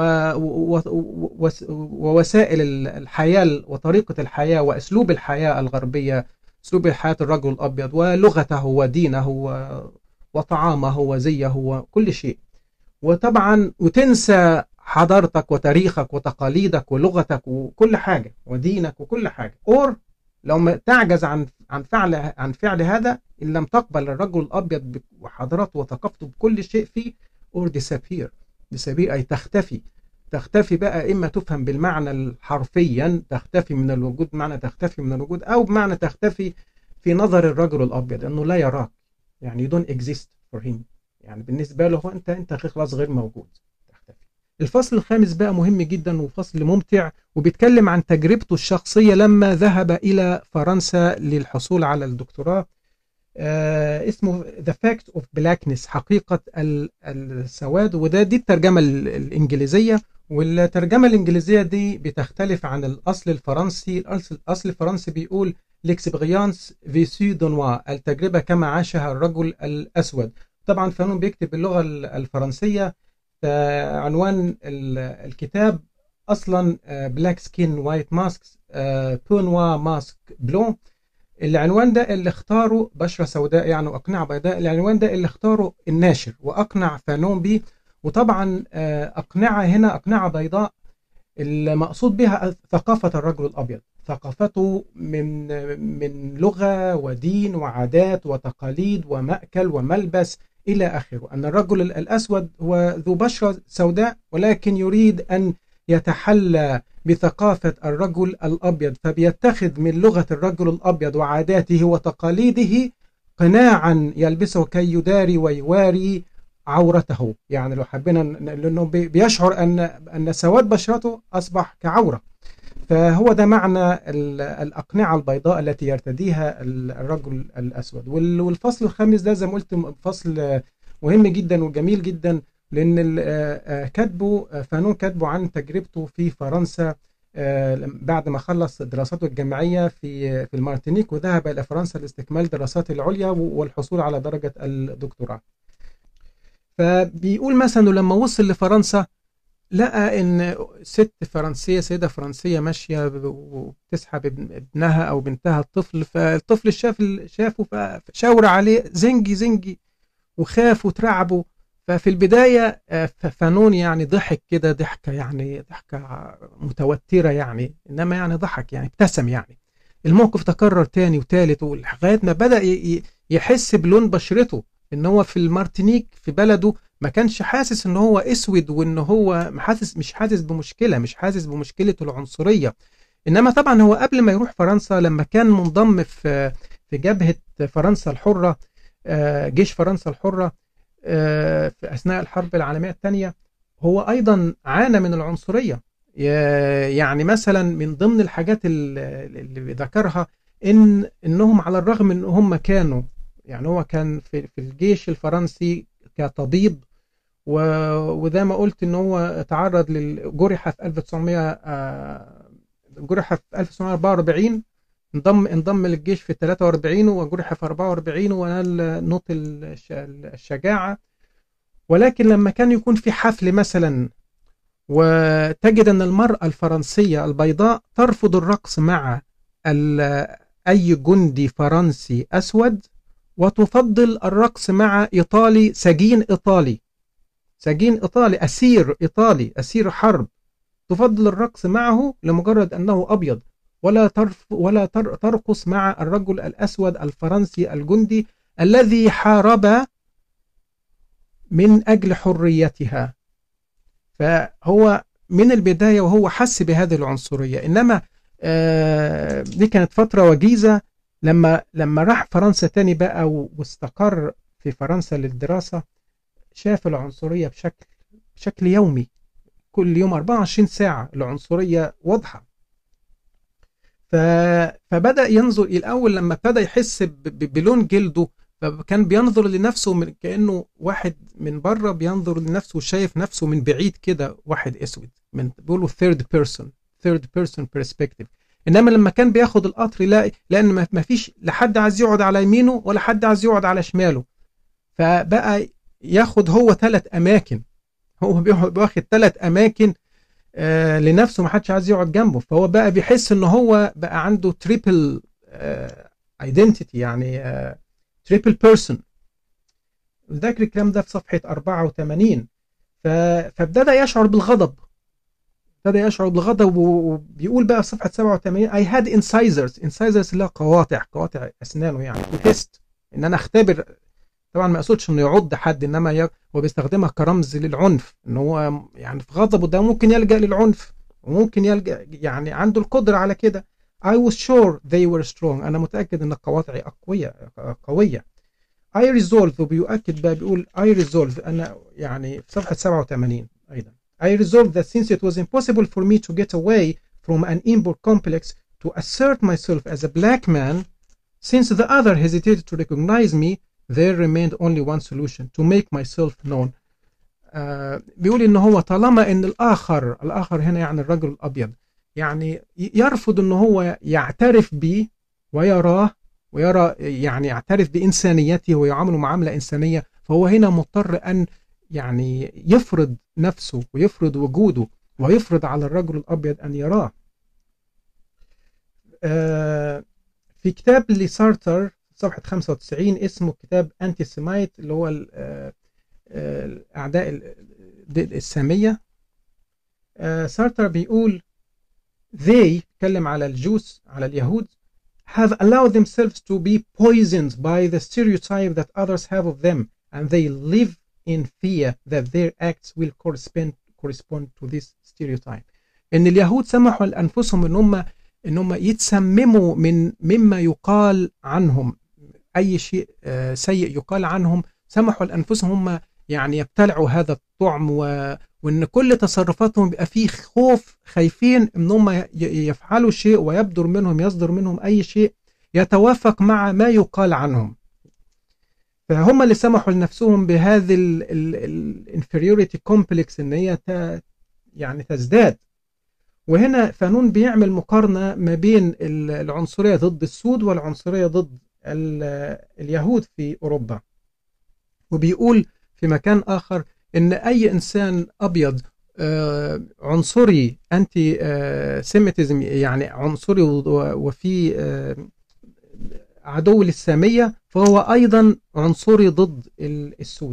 ووسائل الحياة وطريقة الحياة وأسلوب الحياة الغربية أسلوب حياة الرجل الأبيض ولغته ودينه وطعامه وزيه وكل شيء وطبعا وتنسى حضارتك وتاريخك وتقاليدك ولغتك وكل حاجة ودينك وكل حاجة اور لو تعجز عن عن فعل عن فعل هذا ان لم تقبل الرجل الابيض وحضارته وثقافته بكل شيء فيه اور disappear disappear اي تختفي تختفي بقى اما تفهم بالمعنى حرفيا تختفي من الوجود معنى تختفي من الوجود او بمعنى تختفي في نظر الرجل الابيض انه لا يراك يعني you don't exist for him يعني بالنسبه له هو انت انت خلاص غير موجود تختفي الفصل الخامس بقى مهم جدا وفصل ممتع وبيتكلم عن تجربته الشخصية لما ذهب إلى فرنسا للحصول على الدكتوراه آه اسمه The Fact of Blackness حقيقة السواد وده دي الترجمة الإنجليزية والترجمة الإنجليزية دي بتختلف عن الأصل الفرنسي الأصل, الأصل الفرنسي بيقول ليكسبريانس فيسو دونوا التجربة كما عاشها الرجل الأسود طبعا فانون بيكتب باللغة الفرنسية عنوان الكتاب أصلا بلاك سكين وايت ماسكس بونوا ماسك بلون العنوان ده اللي اختاره بشرة سوداء يعني وأقنعة بيضاء العنوان ده اللي اختاره الناشر وأقنع فانون بيه وطبعا أقنعة هنا أقنعة بيضاء المقصود بها ثقافة الرجل الأبيض ثقافته من من لغة ودين وعادات وتقاليد ومأكل وملبس إلى آخره أن الرجل الأسود هو ذو بشرة سوداء ولكن يريد أن يتحلى بثقافة الرجل الأبيض فبيتخذ من لغة الرجل الأبيض وعاداته وتقاليده قناعا يلبسه كي يداري ويواري عورته يعني لو حبينا لأنه بيشعر أن أن سواد بشرته أصبح كعورة فهو ده معنى الأقنعة البيضاء التي يرتديها الرجل الأسود والفصل الخامس ده زي ما قلت فصل مهم جدا وجميل جدا لأن كاتبه فانون كاتبه عن تجربته في فرنسا بعد ما خلص دراساته الجامعية في في المارتينيك وذهب إلى فرنسا لاستكمال دراساته العليا والحصول على درجة الدكتوراه فبيقول مثلا لما وصل لفرنسا لقى ان ست فرنسيه سيده فرنسيه ماشيه وبتسحب ابنها او بنتها الطفل فالطفل شاف شافه فشاور عليه زنجي زنجي وخاف وترعبه ففي البدايه فانون يعني ضحك كده ضحكه يعني ضحكه متوتره يعني انما يعني ضحك يعني ابتسم يعني الموقف تكرر تاني وتالت لغايه ما بدا يحس بلون بشرته ان هو في المارتينيك في بلده ما كانش حاسس ان هو اسود وان هو حاسس مش حاسس بمشكله مش حاسس بمشكله العنصريه انما طبعا هو قبل ما يروح فرنسا لما كان منضم في في جبهه فرنسا الحره جيش فرنسا الحره في اثناء الحرب العالميه الثانيه هو ايضا عانى من العنصريه يعني مثلا من ضمن الحاجات اللي ذكرها ان انهم على الرغم من ان هم كانوا يعني هو كان في في الجيش الفرنسي كطبيب وزي ما قلت ان هو تعرض للجرح في 1900 جرح في 1944 انضم انضم للجيش في 43 وجرح في 44 ونال نوط الشجاعه ولكن لما كان يكون في حفل مثلا وتجد ان المراه الفرنسيه البيضاء ترفض الرقص مع اي جندي فرنسي اسود وتفضل الرقص مع ايطالي سجين ايطالي سجين ايطالي اسير ايطالي اسير حرب تفضل الرقص معه لمجرد انه ابيض ولا ترف ولا ترقص مع الرجل الاسود الفرنسي الجندي الذي حارب من اجل حريتها فهو من البدايه وهو حس بهذه العنصريه انما آه دي كانت فتره وجيزه لما لما راح فرنسا تاني بقى واستقر في فرنسا للدراسة شاف العنصرية بشكل بشكل يومي كل يوم 24 ساعة العنصرية واضحة فبدأ ينظر الأول لما ابتدى يحس بلون جلده فكان بينظر لنفسه من كأنه واحد من بره بينظر لنفسه وشايف نفسه من بعيد كده واحد أسود من بيقولوا third person third person perspective انما لما كان بياخد القطر يلاقي لان ما فيش لا حد عايز يقعد على يمينه ولا حد عايز يقعد على شماله فبقى ياخد هو ثلاث اماكن هو بياخد ثلاث اماكن آه لنفسه ما حدش عايز يقعد جنبه فهو بقى بيحس ان هو بقى عنده تريبل ايدنتيتي يعني تريبل بيرسون ذاكر الكلام ده في صفحه 84 فابتدى يشعر بالغضب ابتدى يشعر بالغضب وبيقول بقى في صفحه 87 I had incisors incisors اللي هي قواطع قواطع اسنانه يعني وتست ان انا اختبر طبعا ما اقصدش انه يعض حد انما هو بيستخدمها كرمز للعنف ان هو يعني في غضبه ده ممكن يلجا للعنف وممكن يلجا يعني عنده القدره على كده I was sure they were strong انا متاكد ان قواطعي قويه قويه I resolved وبيؤكد بقى بيقول I resolved انا يعني في صفحه 87 ايضا I resolved that since it was impossible for me to get away from an inborn complex to assert myself as a black man Since the other hesitated to recognize me, there remained only one solution to make myself known. آه بيقول ان هو طالما ان الاخر الاخر هنا يعني الرجل الابيض يعني يرفض ان هو يعترف بيه ويراه ويرى يعني يعترف بانسانيته ويعامله معامله انسانيه فهو هنا مضطر ان يعني يفرض نفسه ويفرض وجوده ويفرض على الرجل الابيض ان يراه. آه في كتاب لسارتر صفحه 95 اسمه كتاب انتي سيمايت اللي هو الاعداء الساميه سارتر بيقول they بيتكلم على الجوس على اليهود have allowed themselves to be poisoned by the stereotype that others have of them and they live in fear that their acts will correspond correspond to this stereotype ان اليهود سمحوا لانفسهم ان هم ان هم يتسمموا من مما يقال عنهم اي شيء سيء يقال عنهم سمحوا لانفسهم هم يعني يبتلعوا هذا الطعم و... وان كل تصرفاتهم بيبقى فيه خوف خايفين ان هم يفعلوا شيء ويبدر منهم يصدر منهم اي شيء يتوافق مع ما يقال عنهم فهم اللي سمحوا لنفسهم بهذه الانفيريوريتي كومبلكس ان هي ت... يعني تزداد وهنا فانون بيعمل مقارنة ما بين العنصرية ضد السود والعنصرية ضد اليهود في أوروبا وبيقول في مكان آخر ان اي انسان ابيض آه عنصري انتي آه سيميتيزم يعني عنصري وفي آه عدو للساميه فهو ايضا عنصري ضد السود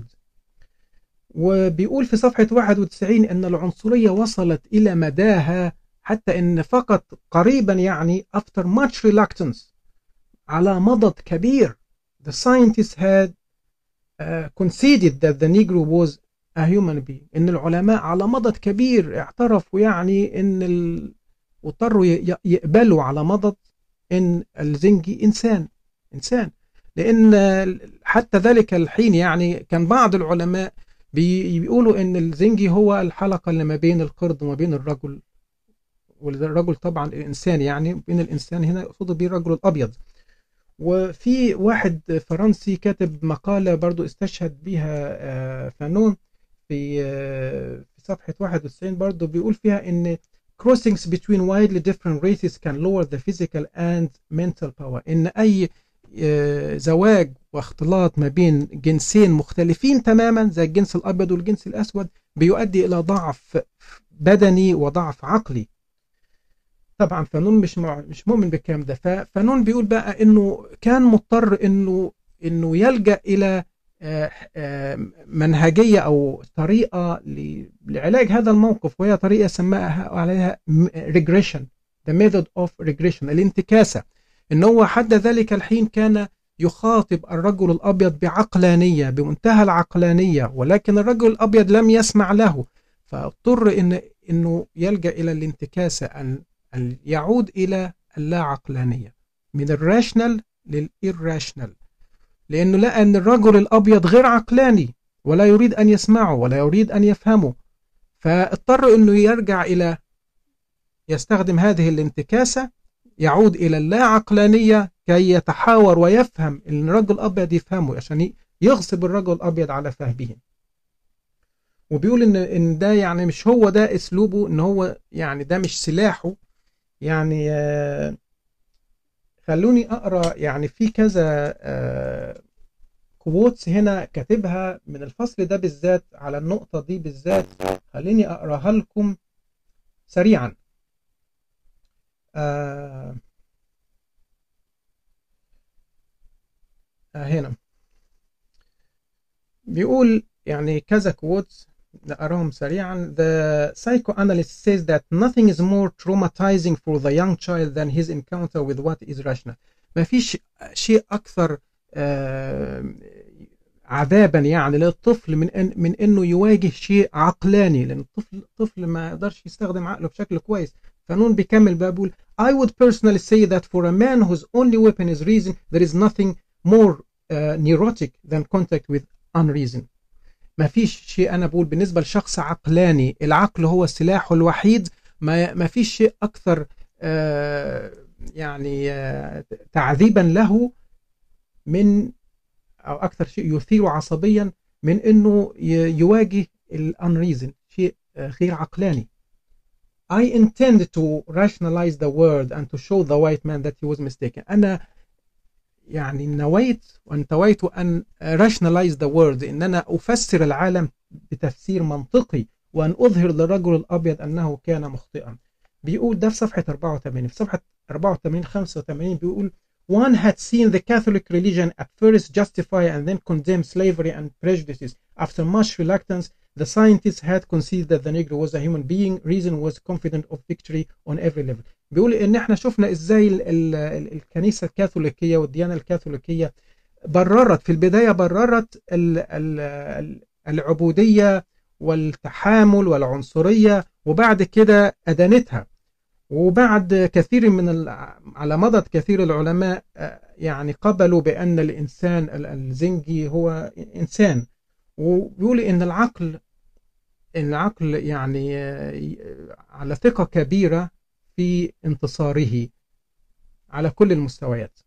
وبيقول في صفحه 91 ان العنصريه وصلت الى مداها حتى ان فقط قريبا يعني after much reluctance على مضض كبير the scientists had uh, conceded that the Negro was a human being ان العلماء على مضض كبير اعترفوا يعني ان ال... واضطروا يقبلوا على مضض ان الزنجي انسان انسان لان حتى ذلك الحين يعني كان بعض العلماء بيقولوا ان الزنجي هو الحلقه اللي ما بين القرد وما بين الرجل والرجل طبعا الانسان يعني بين الانسان هنا يقصد به الرجل الابيض وفي واحد فرنسي كاتب مقاله برضو استشهد بها فانون في في صفحة 91 برضه بيقول فيها إن crossings between widely different races can lower the physical and mental power إن أي زواج واختلاط ما بين جنسين مختلفين تماما زي الجنس الأبيض والجنس الأسود بيؤدي إلى ضعف بدني وضعف عقلي طبعا فانون مش مش مؤمن بالكلام ده ففانون بيقول بقى انه كان مضطر انه انه يلجا الى منهجية أو طريقة لعلاج هذا الموقف وهي طريقة سماها عليها regression the method of regression الانتكاسة إن هو حد ذلك الحين كان يخاطب الرجل الأبيض بعقلانية بمنتهى العقلانية ولكن الرجل الأبيض لم يسمع له فاضطر إن إنه يلجأ إلى الانتكاسة أن أن يعود إلى اللا عقلانية من الراشنال للإيراشنال لأنه لقى أن الرجل الأبيض غير عقلاني ولا يريد أن يسمعه ولا يريد أن يفهمه فاضطر أنه يرجع إلى يستخدم هذه الانتكاسة يعود إلى اللا عقلانية كي يتحاور ويفهم أن الرجل الأبيض يفهمه عشان يغصب الرجل الأبيض على فهمه وبيقول إن إن ده يعني مش هو ده أسلوبه إن هو يعني ده مش سلاحه يعني آه خلوني اقرا يعني في كذا كوتس هنا كاتبها من الفصل ده بالذات على النقطة دي بالذات خليني اقراها لكم سريعا آه آه هنا بيقول يعني كذا كوتس نقراهم سريعا The psychoanalyst says that nothing is more traumatizing for the young child than his encounter with what is rational ما فيش شيء أكثر آه عذابا يعني للطفل من إن من إنه يواجه شيء عقلاني لأن الطفل الطفل ما يقدرش يستخدم عقله بشكل كويس فنون بيكمل بقى بيقول I would personally say that for a man whose only weapon is reason there is nothing more uh, neurotic than contact with unreason ما فيش شيء انا بقول بالنسبه لشخص عقلاني العقل هو سلاحه الوحيد ما ما فيش شيء اكثر يعني تعذيبا له من أو أكثر شيء يثير عصبيا من أنه يواجه الانريزن شيء غير عقلاني I intend to rationalize the word and to show the white man that he was mistaken أنا يعني نويت وانتويت أن rationalize the word إن أنا أفسر العالم بتفسير منطقي وأن أظهر للرجل الأبيض أنه كان مخطئا بيقول ده في صفحة 84 في صفحة 84 85 بيقول One had seen the Catholic religion at first justify and then condemn slavery and prejudices. After much reluctance, the scientists had conceded that the Negro was a human being. Reason was confident of victory on every level. بيقول ان احنا شفنا ازاي ال ال ال الكنيسه الكاثوليكيه والديانه الكاثوليكيه بررت في البدايه بررت ال ال العبوديه والتحامل والعنصريه وبعد كده ادانتها وبعد كثير من ال... على مضض كثير العلماء يعني قبلوا بأن الإنسان الزنجي هو إنسان وبيقول إن العقل العقل يعني على ثقة كبيرة في انتصاره على كل المستويات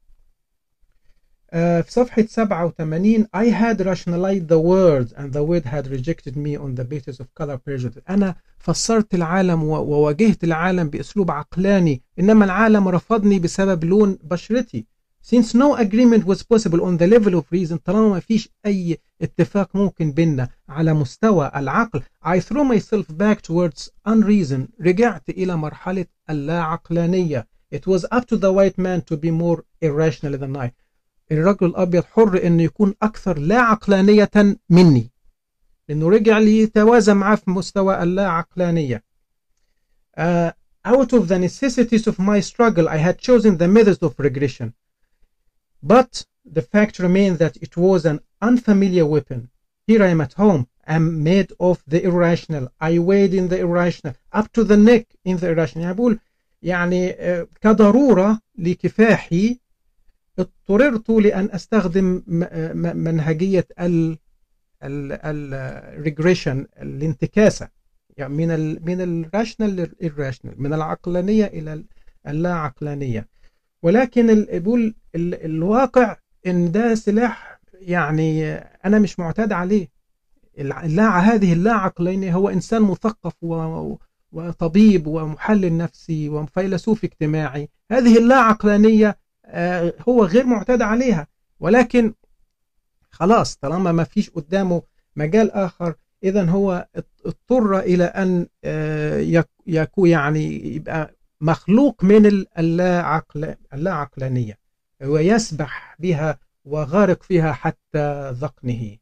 في صفحة 87 I had rationalized the words and the word had rejected me on the basis of color prejudice أنا فسرت العالم وواجهت العالم بأسلوب عقلاني إنما العالم رفضني بسبب لون بشرتي Since no agreement was possible on the level of reason طالما ما فيش أي اتفاق ممكن بيننا على مستوى العقل I threw myself back towards unreason رجعت إلى مرحلة اللا عقلانية It was up to the white man to be more irrational than I الرجل الأبيض حر إنه يكون أكثر لا عقلانية مني لأنه رجع ليتوازى معاه في مستوى اللا عقلانية uh, Out of the necessities of my struggle I had chosen the methods of regression but the fact remains that it was an unfamiliar weapon Here I am at home I'm made of the irrational I wade in the irrational up to the neck in the irrational يعني بقول يعني كضرورة لكفاحي اضطررت لأن أستخدم منهجية ال الريجريشن الانتكاسة يعني من ال من الراشنال للراشنال من العقلانية إلى اللا عقلانية ولكن بقول الواقع إن ده سلاح يعني أنا مش معتاد عليه اللا هذه اللا عقلانية هو إنسان مثقف و وطبيب ومحلل نفسي وفيلسوف اجتماعي هذه اللا عقلانية هو غير معتاد عليها ولكن خلاص طالما ما فيش قدامه مجال آخر إذا هو اضطر إلى أن يكون يعني يبقى مخلوق من اللا عقل اللا عقلانية ويسبح بها وغارق فيها حتى ذقنه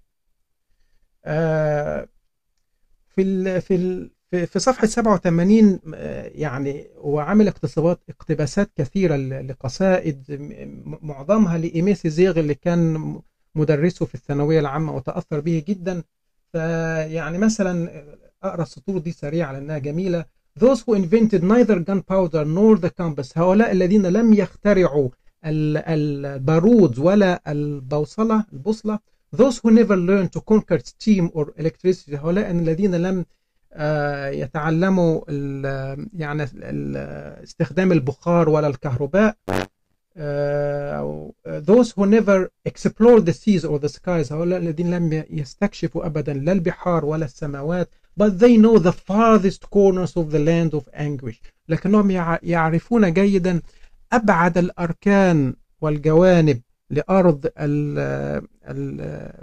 في ال في ال في صفحة 87 يعني هو عامل اقتباسات اقتباسات كثيرة لقصائد معظمها لإيميسي زيغ اللي كان مدرسه في الثانوية العامة وتأثر به جدا فيعني مثلا أقرأ السطور دي سريعة لأنها جميلة Those who invented neither gunpowder nor the compass هؤلاء الذين لم يخترعوا البارود ولا البوصلة البوصلة Those who never learned to conquer steam or electricity هؤلاء الذين لم يتعلموا ال يعني ال استخدام البخار ولا الكهرباء those who never explored the seas or the skies هؤلاء الذين لم يستكشفوا أبدا لا البحار ولا السماوات but they know the farthest corners of the land of anguish لكنهم يعرفون جيدا أبعد الأركان والجوانب لأرض ال ال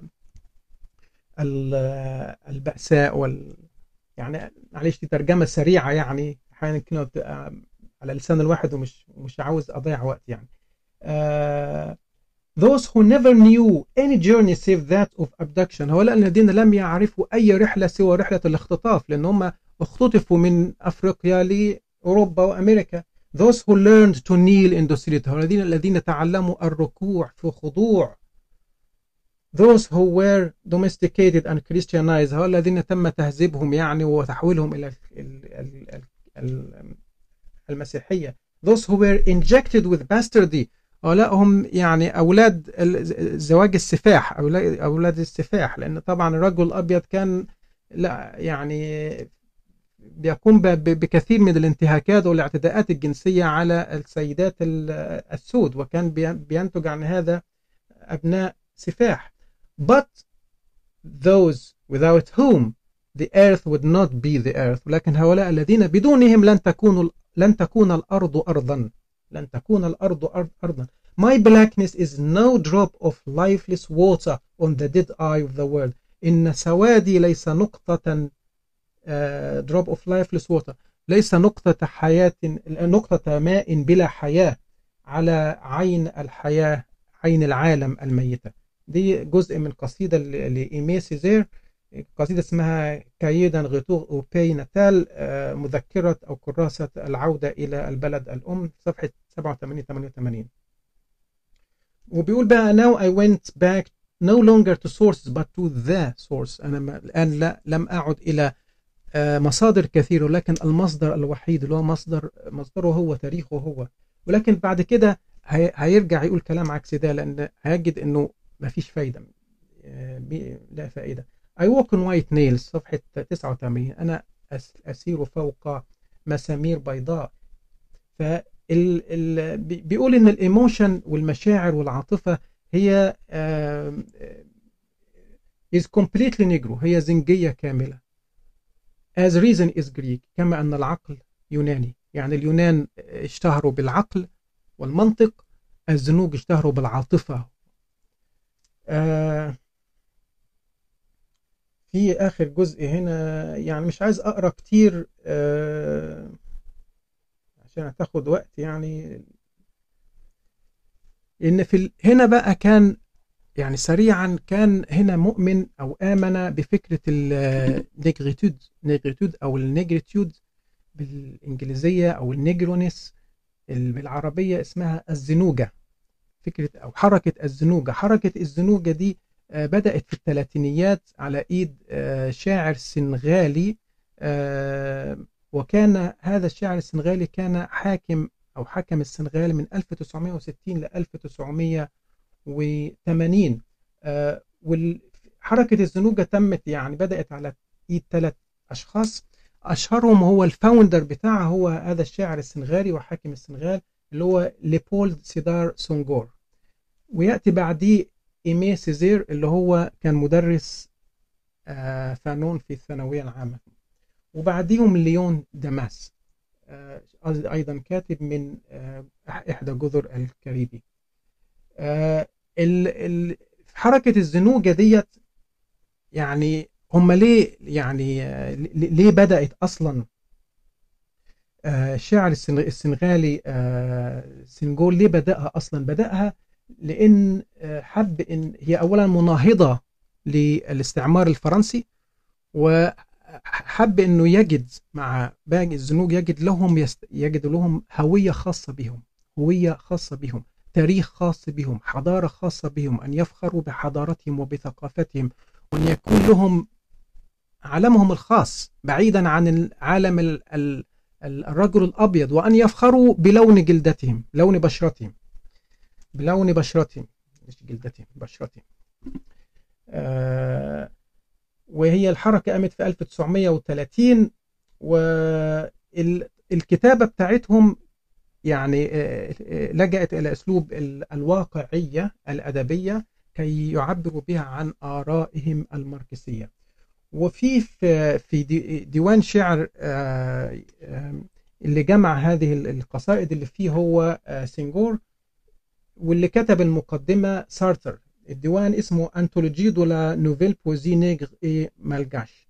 ال البأساء وال يعني معلش دي ترجمة سريعة يعني أحيانا كلمة بتبقى على لسان الواحد ومش مش عاوز أضيع وقت يعني uh, those who never knew any journey save that of abduction هؤلاء الذين لم يعرفوا أي رحلة سوى رحلة الاختطاف لأن هم اختطفوا من أفريقيا لأوروبا وأمريكا those who learned to kneel in docility الذين الذين تعلموا الركوع في خضوع those who were domesticated and Christianized هؤلاء الذين تم تهذيبهم يعني وتحويلهم إلى المسيحية those who were injected with bastardy هؤلاء هم يعني أولاد زواج السفاح أولاد, أولاد السفاح لأن طبعا الرجل الأبيض كان لا يعني بيقوم بكثير من الانتهاكات والاعتداءات الجنسية على السيدات السود وكان بينتج عن هذا أبناء سفاح but those without whom the earth would not be the earth ولكن هؤلاء الذين بدونهم لن تكون لن تكون الأرض أرضا لن تكون الأرض أرضا My blackness is no drop of lifeless water on the dead eye of the world إن سوادي ليس نقطة uh, drop of lifeless water ليس نقطة حياة نقطة ماء بلا حياة على عين الحياة عين العالم الميتة دي جزء من قصيدة لإيمي سيزير قصيدة اسمها كايدا غيتوغ أو بي ناتال مذكرة أو كراسة العودة إلى البلد الأم صفحة 87-88 وبيقول بقى now I went back no longer to sources but to the source أنا الآن لا لم أعد إلى مصادر كثيرة ولكن المصدر الوحيد اللي هو مصدر مصدره هو تاريخه هو ولكن بعد كده هيرجع يقول كلام عكس ده لأن هيجد إنه مفيش فايدة لا فائدة I walk on white nails صفحة 89 أنا أسير فوق مسامير بيضاء فال ال بيقول إن الإيموشن والمشاعر والعاطفة هي is completely negro هي زنجية كاملة as reason is Greek كما أن العقل يوناني يعني اليونان اشتهروا بالعقل والمنطق الزنوج اشتهروا بالعاطفة آه في آخر جزء هنا يعني مش عايز أقرأ كتير آه عشان هتاخد وقت يعني إن في ال... هنا بقى كان يعني سريعا كان هنا مؤمن أو آمن بفكرة النيجريتود نيجريتود أو النيجريتود بالإنجليزية أو النيجرونيس بالعربية اسمها الزنوجة فكرة أو حركة الزنوجة حركة الزنوجة دي بدأت في الثلاثينيات على إيد شاعر سنغالي وكان هذا الشاعر السنغالي كان حاكم أو حكم السنغال من 1960 ل 1980 وحركة الزنوجة تمت يعني بدأت على إيد ثلاث أشخاص أشهرهم هو الفاوندر بتاعها هو هذا الشاعر السنغالي وحاكم السنغال اللي هو ليبولد سيدار سونغور ويأتي بعديه إيمي سيزير اللي هو كان مدرس فنون في الثانوية العامة وبعديهم ليون داماس أيضا كاتب من إحدى جزر الكاريبي حركة الزنوجة ديت يعني هم ليه يعني ليه بدأت أصلا الشاعر السنغالي سنغول ليه بدأها أصلا بدأها لأن حب إن هي أولا مناهضة للاستعمار الفرنسي وحب إنه يجد مع باقي الزنوج يجد لهم يست... يجد لهم هوية خاصة بهم هوية خاصة بهم تاريخ خاص بهم حضارة خاصة بهم أن يفخروا بحضارتهم وبثقافتهم وأن يكون لهم عالمهم الخاص بعيدا عن العالم ال... ال... الرجل الأبيض وأن يفخروا بلون جلدتهم لون بشرتهم بلون بشرتهم مش جلدتهم بشرتهم آه وهي الحركة قامت في 1930 والكتابة بتاعتهم يعني لجأت إلى أسلوب الواقعية الأدبية كي يعبروا بها عن آرائهم الماركسية وفي في ديوان شعر اللي جمع هذه القصائد اللي فيه هو سينجور واللي كتب المقدمة سارتر الديوان اسمه أنتولوجي دو لا نوفيل بوزي نيغر إي مالجاش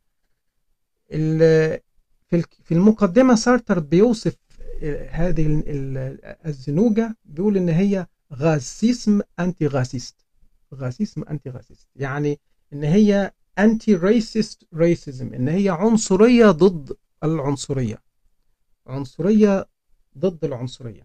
في المقدمة سارتر بيوصف هذه الزنوجة بيقول إن هي غاسيسم أنتي غاسيست غاسيسم أنتي غاسيست يعني إن هي أنتي ريسيست ريسيزم إن هي عنصرية ضد العنصرية عنصرية ضد العنصرية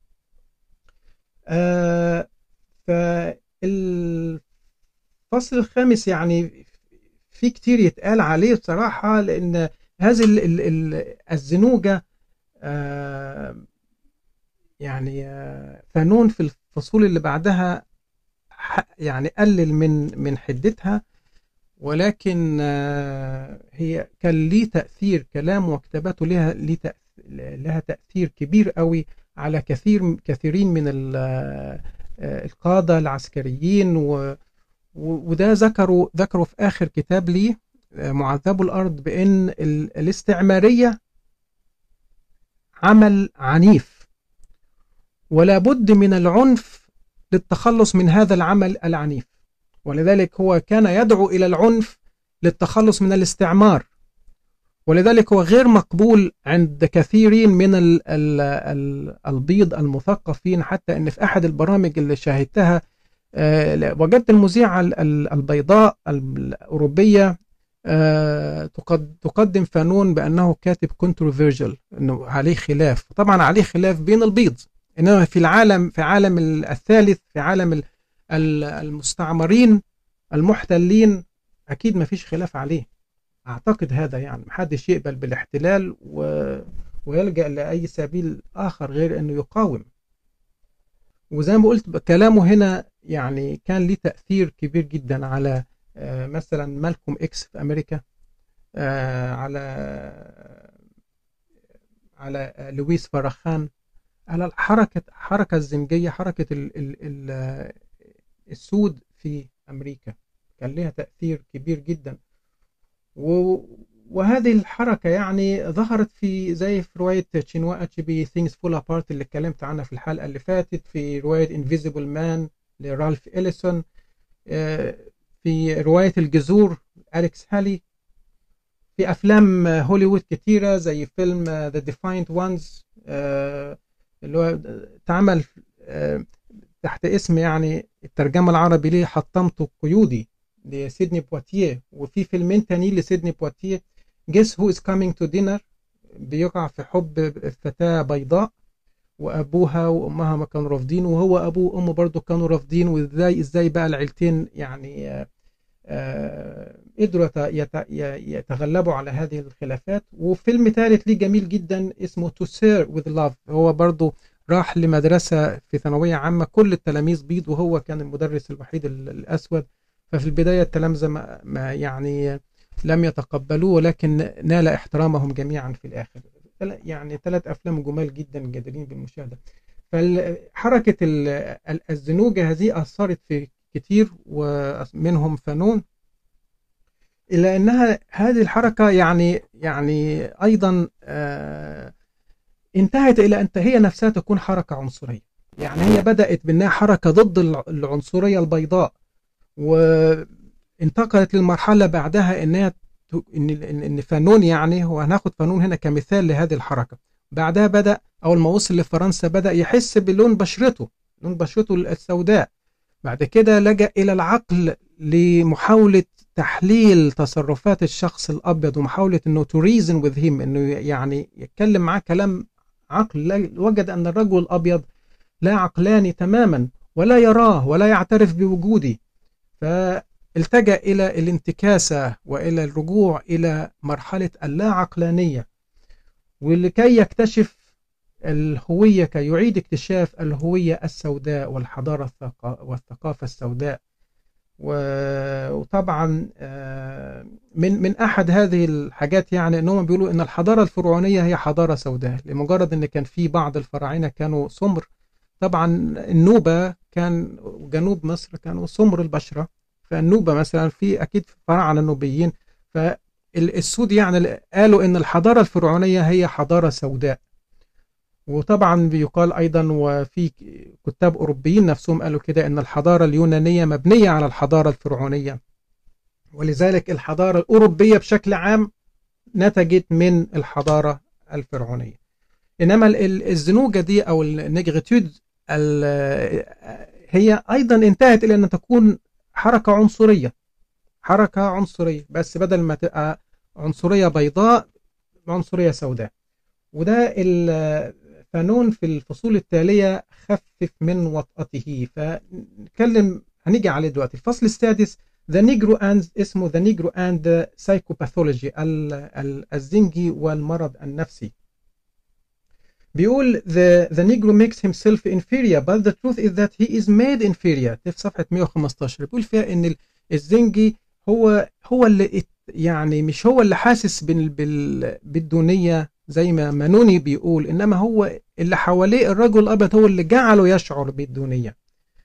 آه فالفصل الخامس يعني في كتير يتقال عليه بصراحة لأن هذه الزنوجة آه يعني آه فنون في الفصول اللي بعدها يعني قلل من من حدتها ولكن آه، هي كان ليه تأثير كلام وكتاباته لها ليه لها تأثير كبير قوي على كثير كثيرين من آه، القادة العسكريين و وده ذكروا ذكروا في آخر كتاب لي آه، معذب الأرض بأن الاستعمارية عمل عنيف ولا بد من العنف للتخلص من هذا العمل العنيف ولذلك هو كان يدعو إلى العنف للتخلص من الاستعمار ولذلك هو غير مقبول عند كثيرين من ال ال ال البيض المثقفين حتى أن في أحد البرامج اللي شاهدتها آه، وجدت المذيعة البيضاء الأوروبية آه، تقدم فانون بأنه كاتب كونتروفيرجل أنه عليه خلاف طبعا عليه خلاف بين البيض إنما في العالم في عالم الثالث في عالم المستعمرين المحتلين أكيد ما فيش خلاف عليه أعتقد هذا يعني محدش يقبل بالاحتلال و... ويلجأ لأي سبيل آخر غير أنه يقاوم وزي ما قلت كلامه هنا يعني كان ليه تأثير كبير جدا على آه، مثلا مالكوم إكس في أمريكا آه، على على لويس فرخان على الحركة حركة الزنجية حركة ال ال ال السود في أمريكا كان لها تأثير كبير جدا وهذه الحركة يعني ظهرت في زي في رواية تشينوا اتشبي Things Fall Apart اللي اتكلمت عنها في الحلقة اللي فاتت في رواية Invisible Man لرالف إليسون آه، في رواية الجذور أليكس هالي في أفلام هوليوود كتيرة زي فيلم The Defiant Ones آه، اللي هو اتعمل آه، تحت اسم يعني الترجمة العربي ليه حطمت قيودي لسيدني بواتيه وفي فيلمين تاني لسيدني بواتيه Guess Who is Coming to Dinner بيقع في حب فتاة بيضاء وابوها وامها ما كانوا رافضين وهو ابوه وامه برضه كانوا رافضين وازاي ازاي بقى العيلتين يعني آه، آه، قدروا يتغلبوا على هذه الخلافات وفيلم ثالث ليه جميل جدا اسمه To Sir With Love هو برضه راح لمدرسة في ثانوية عامة كل التلاميذ بيض وهو كان المدرس الوحيد الأسود ففي البداية التلامذة ما يعني لم يتقبلوه ولكن نال احترامهم جميعا في الآخر يعني ثلاث أفلام جمال جدا جديرين بالمشاهدة فحركة الزنوجة هذه أثرت في كتير ومنهم فانون إلا أنها هذه الحركة يعني يعني أيضا آه انتهت إلى أن هي نفسها تكون حركة عنصرية يعني هي بدأت بأنها حركة ضد العنصرية البيضاء وانتقلت للمرحلة بعدها أنها ان ان فانون يعني هو هناخد فانون هنا كمثال لهذه الحركه بعدها بدا اول ما وصل لفرنسا بدا يحس بلون بشرته لون بشرته السوداء بعد كده لجأ الى العقل لمحاوله تحليل تصرفات الشخص الابيض ومحاوله انه تو ريزن وذ هيم انه يعني يتكلم معاه كلام عقل وجد ان الرجل الابيض لا عقلاني تماما ولا يراه ولا يعترف بوجوده ف التجأ إلى الانتكاسة وإلى الرجوع إلى مرحلة اللا عقلانية ولكي يكتشف الهوية كي يعيد اكتشاف الهوية السوداء والحضارة والثقافة السوداء وطبعا آه، من من احد هذه الحاجات يعني انهم بيقولوا ان الحضاره الفرعونيه هي حضاره سوداء لمجرد ان كان في بعض الفراعنه كانوا سمر طبعا النوبه كان جنوب مصر كانوا سمر البشره فالنوبة مثلا في أكيد فراعنة نوبيين فالسود يعني قالوا إن الحضارة الفرعونية هي حضارة سوداء وطبعا بيقال أيضا وفي كتاب أوروبيين نفسهم قالوا كده إن الحضارة اليونانية مبنية على الحضارة الفرعونية ولذلك الحضارة الأوروبية بشكل عام نتجت من الحضارة الفرعونية إنما الزنوجة دي أو النيجريتود هي أيضا انتهت إلى أن تكون حركة عنصرية حركة عنصرية بس بدل ما تبقى عنصرية بيضاء عنصرية سوداء وده الفانون في الفصول التالية خفف من وطأته فنتكلم هنيجي عليه دلوقتي الفصل السادس The Negro and اسمه The Negro and the Psychopathology الزنجي والمرض النفسي بيقول the, the Negro makes himself inferior but the truth is that he is made inferior في صفحة 115 بيقول فيها ان الزنجي هو هو اللي يعني مش هو اللي حاسس بال بال بالدونية زي ما مانوني بيقول إنما هو اللي حواليه الرجل الأبيض هو اللي جعله يشعر بالدونية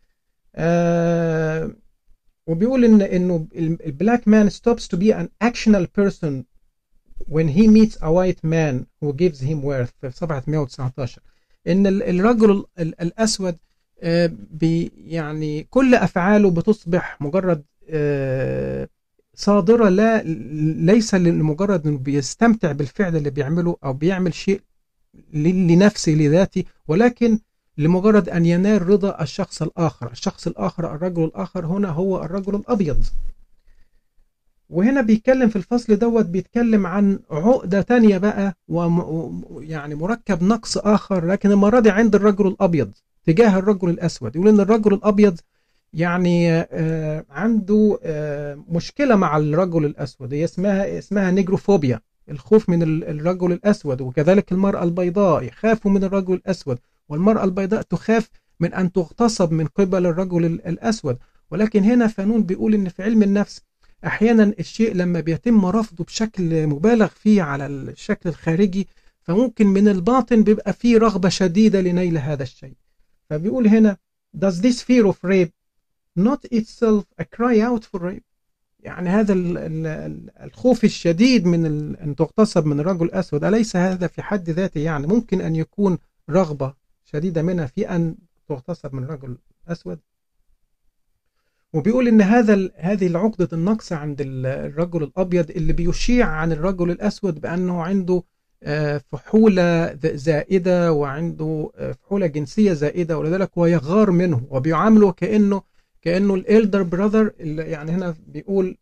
آه وبيقول إن إنه البلاك مان stops to be an actional person when he meets a white man who gives him worth في صفحة 119 إن الرجل الأسود بي يعني كل أفعاله بتصبح مجرد صادرة لا ليس لمجرد أنه بيستمتع بالفعل اللي بيعمله أو بيعمل شيء لنفسه لذاته ولكن لمجرد أن ينال رضا الشخص الآخر الشخص الآخر الرجل الآخر هنا هو الرجل الأبيض وهنا بيتكلم في الفصل دوت بيتكلم عن عقدة تانية بقى ويعني مركب نقص آخر لكن المرة دي عند الرجل الأبيض تجاه الرجل الأسود يقول إن الرجل الأبيض يعني عنده مشكلة مع الرجل الأسود هي اسمها اسمها نيجروفوبيا الخوف من الرجل الأسود وكذلك المرأة البيضاء يخافوا من الرجل الأسود والمرأة البيضاء تخاف من أن تغتصب من قبل الرجل الأسود ولكن هنا فانون بيقول إن في علم النفس أحيانا الشيء لما بيتم رفضه بشكل مبالغ فيه على الشكل الخارجي فممكن من الباطن بيبقى فيه رغبة شديدة لنيل هذا الشيء فبيقول هنا does this fear of rape not itself a cry out for rape يعني هذا الخوف الشديد من أن تغتصب من الرجل الأسود أليس هذا في حد ذاته يعني ممكن أن يكون رغبة شديدة منها في أن تغتصب من رجل أسود وبيقول ان هذا هذه العقدة النقص عند الرجل الابيض اللي بيشيع عن الرجل الاسود بانه عنده فحولة زائدة وعنده فحولة جنسية زائدة ولذلك هو يغار منه وبيعامله كأنه كأنه الإلدر براذر اللي يعني هنا بيقول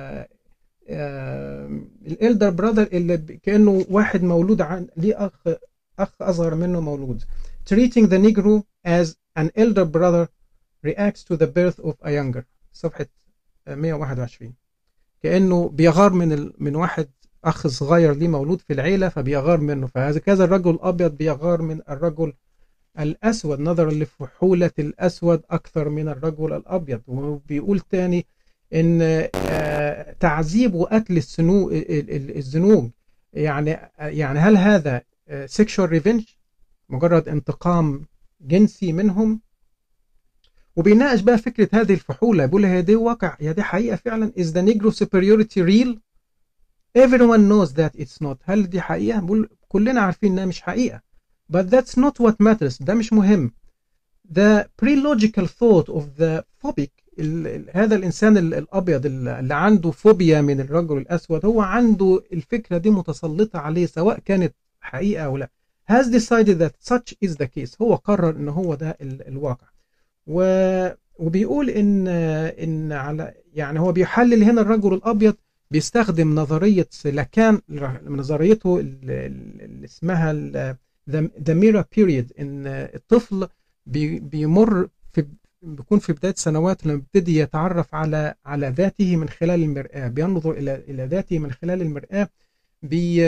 الإلدر براذر اللي كأنه واحد مولود عن ليه أخ أخ أصغر منه مولود treating the Negro as an elder brother reacts to the birth of a younger صفحة 121 كأنه بيغار من ال... من واحد أخ صغير ليه مولود في العيلة فبيغار منه فهذا كذا الرجل الأبيض بيغار من الرجل الأسود نظرا لفحولة الأسود أكثر من الرجل الأبيض وبيقول تاني إن تعذيب وقتل السنو الزنوج يعني يعني هل هذا sexual revenge مجرد انتقام جنسي منهم وبيناقش بقى فكرة هذه الفحولة بيقول هي دي واقع هي دي حقيقة فعلا is the Negro superiority real everyone knows that it's not هل دي حقيقة بيقول كلنا عارفين انها مش حقيقة but that's not what matters ده مش مهم the pre-logical thought of the phobic ال ال هذا الإنسان الأبيض اللي عنده فوبيا من الرجل الأسود هو عنده الفكرة دي متسلطة عليه سواء كانت حقيقة أو لا has decided that such is the case هو قرر ان هو ده الواقع و وبيقول ان ان على يعني هو بيحلل هنا الرجل الابيض بيستخدم نظريه لاكان نظريته اللي اسمها ذا ميرا بيريد ان الطفل بي بيمر في بيكون في بدايه سنوات لما بيبتدي يتعرف على على ذاته من خلال المرآة بينظر الى الى ذاته من خلال المرآة بي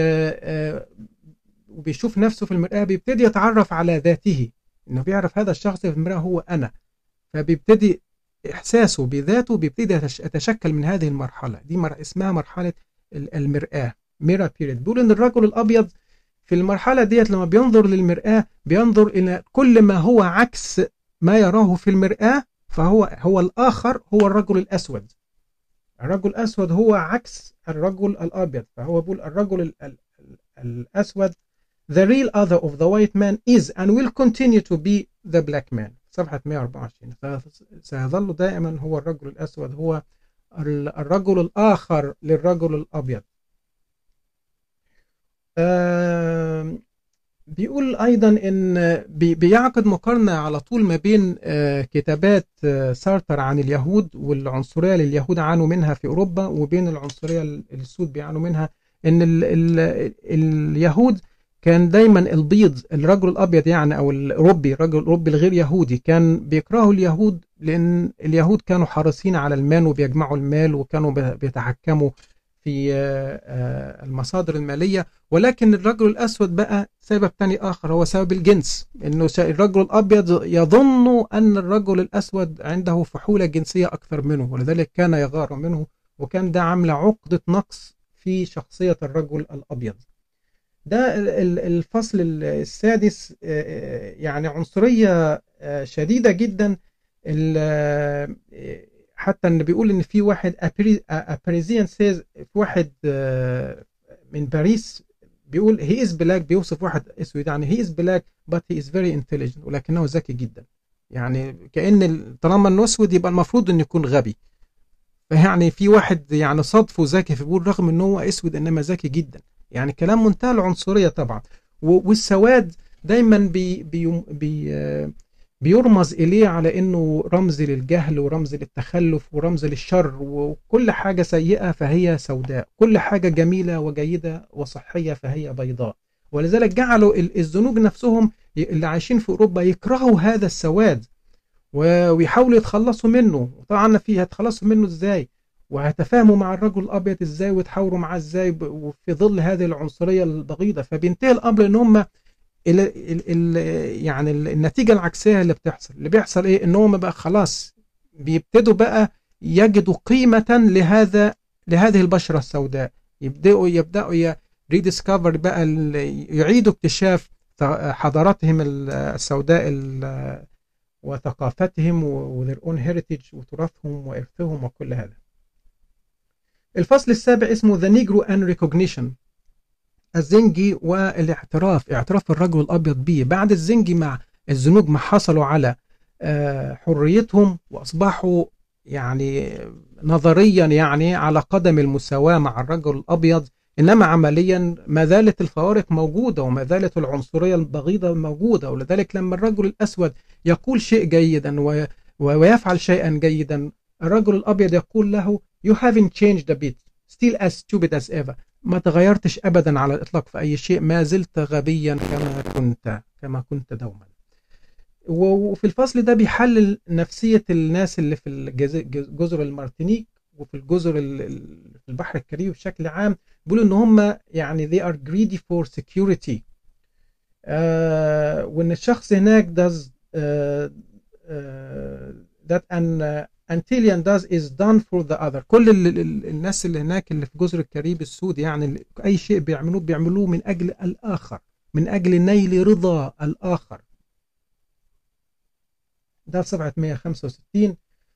وبيشوف نفسه في المرآة بيبتدي يتعرف على ذاته انه بيعرف هذا الشخص في المرآة هو انا فبيبتدي احساسه بذاته بيبتدي يتشكل من هذه المرحلة دي مر... اسمها مرحلة المرآة ميرا بيريد بيقول ان الرجل الابيض في المرحلة ديت لما بينظر للمرآة بينظر الى كل ما هو عكس ما يراه في المرآة فهو هو الاخر هو الرجل الاسود الرجل الاسود هو عكس الرجل الابيض فهو بيقول الرجل ال... ال... الاسود The real other of the white man is and will continue to be the black man صفحة 124 سيظل دائما هو الرجل الأسود هو الرجل الآخر للرجل الأبيض آه بيقول أيضا إن بيعقد مقارنة على طول ما بين آه كتابات آه سارتر عن اليهود والعنصرية اللي اليهود عانوا منها في أوروبا وبين العنصرية السود بيعانوا منها إن ال ال اليهود كان دايما البيض الرجل الابيض يعني او الاوروبي الرجل الاوروبي الغير يهودي كان بيكرهوا اليهود لان اليهود كانوا حريصين على المال وبيجمعوا المال وكانوا بيتحكموا في المصادر الماليه ولكن الرجل الاسود بقى سبب تاني اخر هو سبب الجنس انه الرجل الابيض يظن ان الرجل الاسود عنده فحوله جنسيه اكثر منه ولذلك كان يغار منه وكان ده عاملة عقدة نقص في شخصية الرجل الأبيض ده الفصل السادس يعني عنصرية شديدة جدا حتى ان بيقول ان في واحد اباريزيان سيز في واحد من باريس بيقول هي از بلاك بيوصف واحد اسود يعني هي از بلاك بات هي از فيري انتليجنت ولكنه ذكي جدا يعني كان طالما انه اسود يبقى المفروض انه يكون غبي فيعني في واحد يعني صدفه ذكي فبيقول رغم ان هو اسود انما ذكي جدا يعني كلام منتهى العنصريه طبعا والسواد دايما بي بي بي بيرمز اليه على انه رمز للجهل ورمز للتخلف ورمز للشر وكل حاجه سيئه فهي سوداء كل حاجه جميله وجيده وصحيه فهي بيضاء ولذلك جعلوا الزنوج نفسهم اللي عايشين في اوروبا يكرهوا هذا السواد ويحاولوا يتخلصوا منه وطبعا في هتخلصوا منه ازاي وهتفاهموا مع الرجل الابيض ازاي وتحاوروا معاه ازاي وفي ظل هذه العنصريه البغيضه فبينتهي الامر ان هم ال ال ال يعني النتيجه العكسيه اللي بتحصل اللي بيحصل ايه ان هم بقى خلاص بيبتدوا بقى يجدوا قيمه لهذا لهذه البشره السوداء يبداوا يبداوا ريديسكفر بقى يعيدوا اكتشاف حضاراتهم السوداء وثقافتهم وذير اون هيريتج وتراثهم وارثهم وكل هذا الفصل السابع اسمه ذا نيجرو ان ريكوجنيشن الزنجي والاعتراف اعتراف الرجل الابيض به بعد الزنجي مع الزنوج ما حصلوا على حريتهم واصبحوا يعني نظريا يعني على قدم المساواه مع الرجل الابيض انما عمليا ما زالت الفوارق موجوده وما زالت العنصريه البغيضه موجوده ولذلك لما الرجل الاسود يقول شيء جيدا ويفعل شيئا جيدا الرجل الابيض يقول له you haven't changed a bit still as stupid as ever ما تغيرتش ابدا على الاطلاق في اي شيء ما زلت غبيا كما كنت كما كنت دوما وفي الفصل ده بيحلل نفسية الناس اللي في جزر المارتينيك وفي الجزر في البحر الكاريبي بشكل عام بيقولوا ان هم يعني they are greedy for security آه وان الشخص هناك does uh, uh, that an uh, Antillean does is done for the other كل ال ال الناس اللي هناك اللي في جزر الكاريبي السود يعني اي شيء بيعملوه بيعملوه من اجل الاخر من اجل نيل رضا الاخر ده في صفحة 165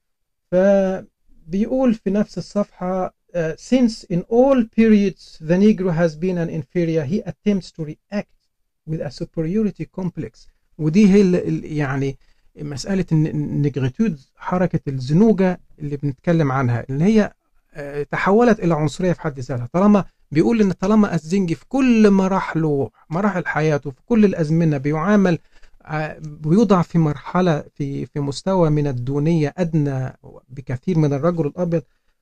فبيقول في نفس الصفحة uh, since in all periods the Negro has been an inferior he attempts to react with a superiority complex ودي هي يعني مسألة النيجريتود حركة الزنوجة اللي بنتكلم عنها اللي هي تحولت إلى عنصرية في حد ذاتها طالما بيقول إن طالما الزنجي في كل مراحله مراحل حياته في كل الأزمنة بيعامل بيوضع في مرحلة في في مستوى من الدونية أدنى بكثير من الرجل الأبيض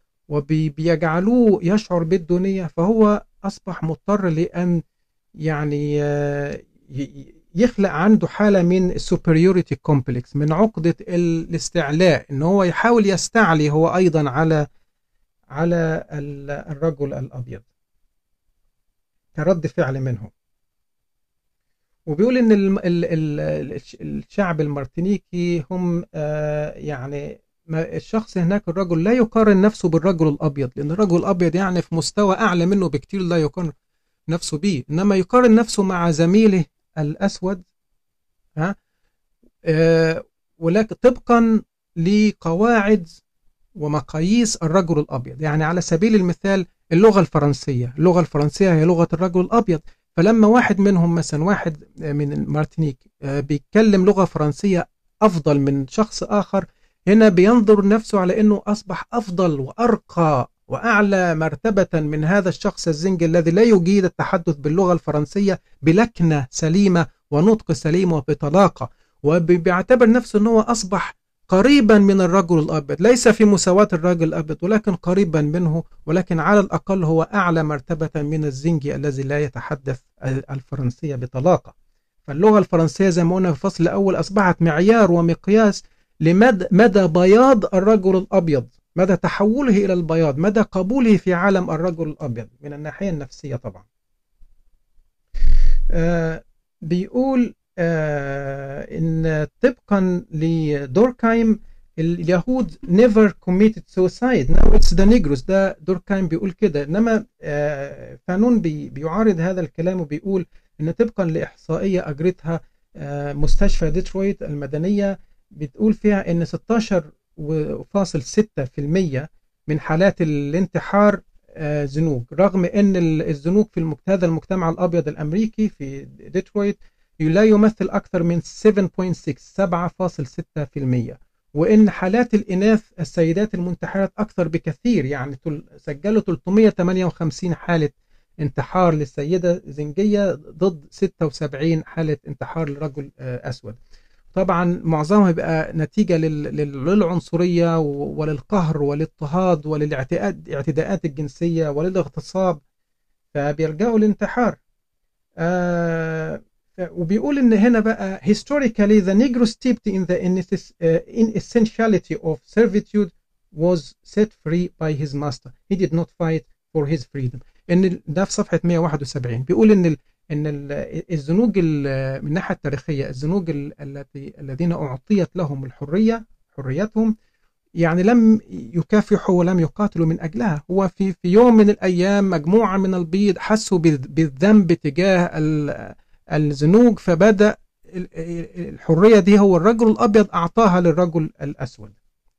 وبيجعلوه يشعر بالدونية فهو أصبح مضطر لأن يعني يخلق عنده حالة من superiority complex من عقدة الاستعلاء ان هو يحاول يستعلي هو ايضا على على الرجل الابيض كرد فعل منه وبيقول ان الشعب المارتينيكي هم يعني الشخص هناك الرجل لا يقارن نفسه بالرجل الابيض لان الرجل الابيض يعني في مستوى اعلى منه بكتير لا يقارن نفسه به انما يقارن نفسه مع زميله الأسود ها أه ولكن طبقا لقواعد ومقاييس الرجل الأبيض يعني على سبيل المثال اللغة الفرنسية اللغة الفرنسية هي لغة الرجل الأبيض فلما واحد منهم مثلا واحد من المارتينيك أه بيتكلم لغة فرنسية أفضل من شخص آخر هنا بينظر نفسه على أنه أصبح أفضل وأرقى وأعلى مرتبة من هذا الشخص الزنج الذي لا يجيد التحدث باللغة الفرنسية بلكنة سليمة ونطق سليم وبطلاقة وبيعتبر نفسه أنه أصبح قريبا من الرجل الأبيض ليس في مساواة الرجل الأبيض ولكن قريبا منه ولكن على الأقل هو أعلى مرتبة من الزنجي الذي لا يتحدث الفرنسية بطلاقة فاللغة الفرنسية زي ما قلنا في الفصل الأول أصبحت معيار ومقياس لمدى مدى بياض الرجل الأبيض مدى تحوله إلى البياض مدى قبوله في عالم الرجل الأبيض من الناحية النفسية طبعا آه بيقول آه إن طبقا لدوركايم اليهود never committed suicide now it's the Negroes ده دوركايم بيقول كده انما آه، فانون بي بيعارض هذا الكلام وبيقول ان طبقا لاحصائيه اجرتها آه، مستشفى ديترويت المدنيه بتقول فيها ان 16.6% من حالات الانتحار آه، زنوج رغم ان ال- الزنوج في المك- هذا المجتمع الابيض الامريكي في ديترويت لا يمثل اكثر من 7.6 7.6% وان حالات الاناث السيدات المنتحرات اكثر بكثير يعني تل- سجلوا 358 حاله انتحار للسيده زنجيه ضد 76 حاله انتحار لرجل آه، اسود طبعا معظمها بيبقى نتيجه لل- لل- للعنصريه و- وللقهر والاضطهاد وللاعتداءات الجنسيه وللاغتصاب فبيلجأوا للانتحار آه ف- وبيقول ان هنا بقى historically the Negro steeped in the iness- uh, inessentiality of servitude was set free by his master he did not fight for his freedom ان ده في صفحه 171 بيقول ان ال ان ال- الزنوج ال- من الناحيه التاريخيه الزنوج ال- التي الذين اعطيت لهم الحريه حريتهم يعني لم يكافحوا ولم يقاتلوا من اجلها هو في في يوم من الايام مجموعه من البيض حسوا بال- بالذنب تجاه ال- الزنوج فبدا ال- ال- الحريه دي هو الرجل الابيض اعطاها للرجل الاسود